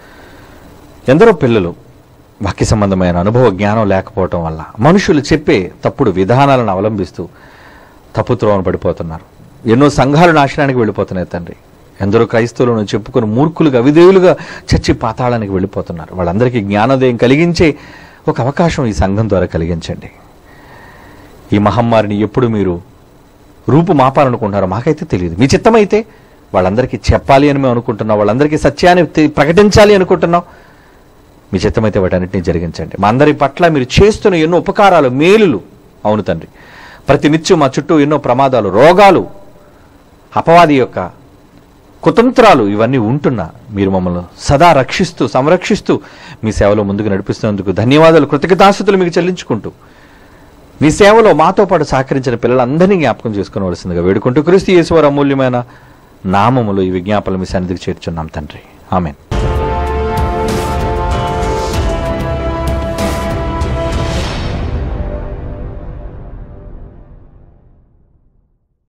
ఎందరో పిల్లలు వాక్య సంబంధమైన అనుభవ జ్ఞానం లేకపోవటం వల్ల మనుషులు చెప్పే తప్పుడు విధానాలను అవలంబిస్తూ తప్పు త్రోవన పడిపోతున్నారు ఎన్నో సంఘాలు నాశనానికి వెళ్ళిపోతున్నాయి తండ్రి ఎందరో క్రైస్తవులను చెప్పుకొని మూర్ఖులుగా అవిధేయులుగా చచ్చి పాతాళానికి వెళ్ళిపోతున్నారు వాళ్ళందరికీ జ్ఞానోదయం కలిగించే ఒక అవకాశం ఈ సంఘం ద్వారా కలిగించండి ఈ మహమ్మారిని ఎప్పుడు మీరు రూపు మాపాలనుకుంటున్నారో మాకైతే తెలియదు మీ చిత్తమైతే వాళ్ళందరికీ చెప్పాలి అని మేము అనుకుంటున్నాం వాళ్ళందరికీ సత్యాన్ని తె- ప్రకటించాలి అనుకుంటున్నాం మీ చిత్తమైతే వాటన్నిటిని జరిగించండి మా అందరి పట్ల మీరు చేస్తున్న ఎన్నో ఉపకారాలు మేలులు అవును తండ్రి ప్రతి నిత్యం మా చుట్టూ ఎన్నో ప్రమాదాలు రోగాలు అపవాది యొక్క కుతంత్రాలు ఇవన్నీ ఉంటున్నా మీరు మమ్మల్ని సదా రక్షిస్తూ సంరక్షిస్తూ మీ సేవలో ముందుకు నడిపిస్తున్నందుకు ధన్యవాదాలు కృతజ్ఞతాస్తుతులు మీకు చెల్లించుకుంటూ మీ సేవలో మాతో పాటు సహకరించిన పిల్లలందరినీ జ్ఞాపకం చేసుకోవలసిందిగా వేడుకుంటూ క్రీస్తు యేసువారి అమూల్యమైన నామములు ఈ విజ్ఞాపనలు మీ సన్నిధికి చేర్చున్నాం తండ్రి ఆమెన్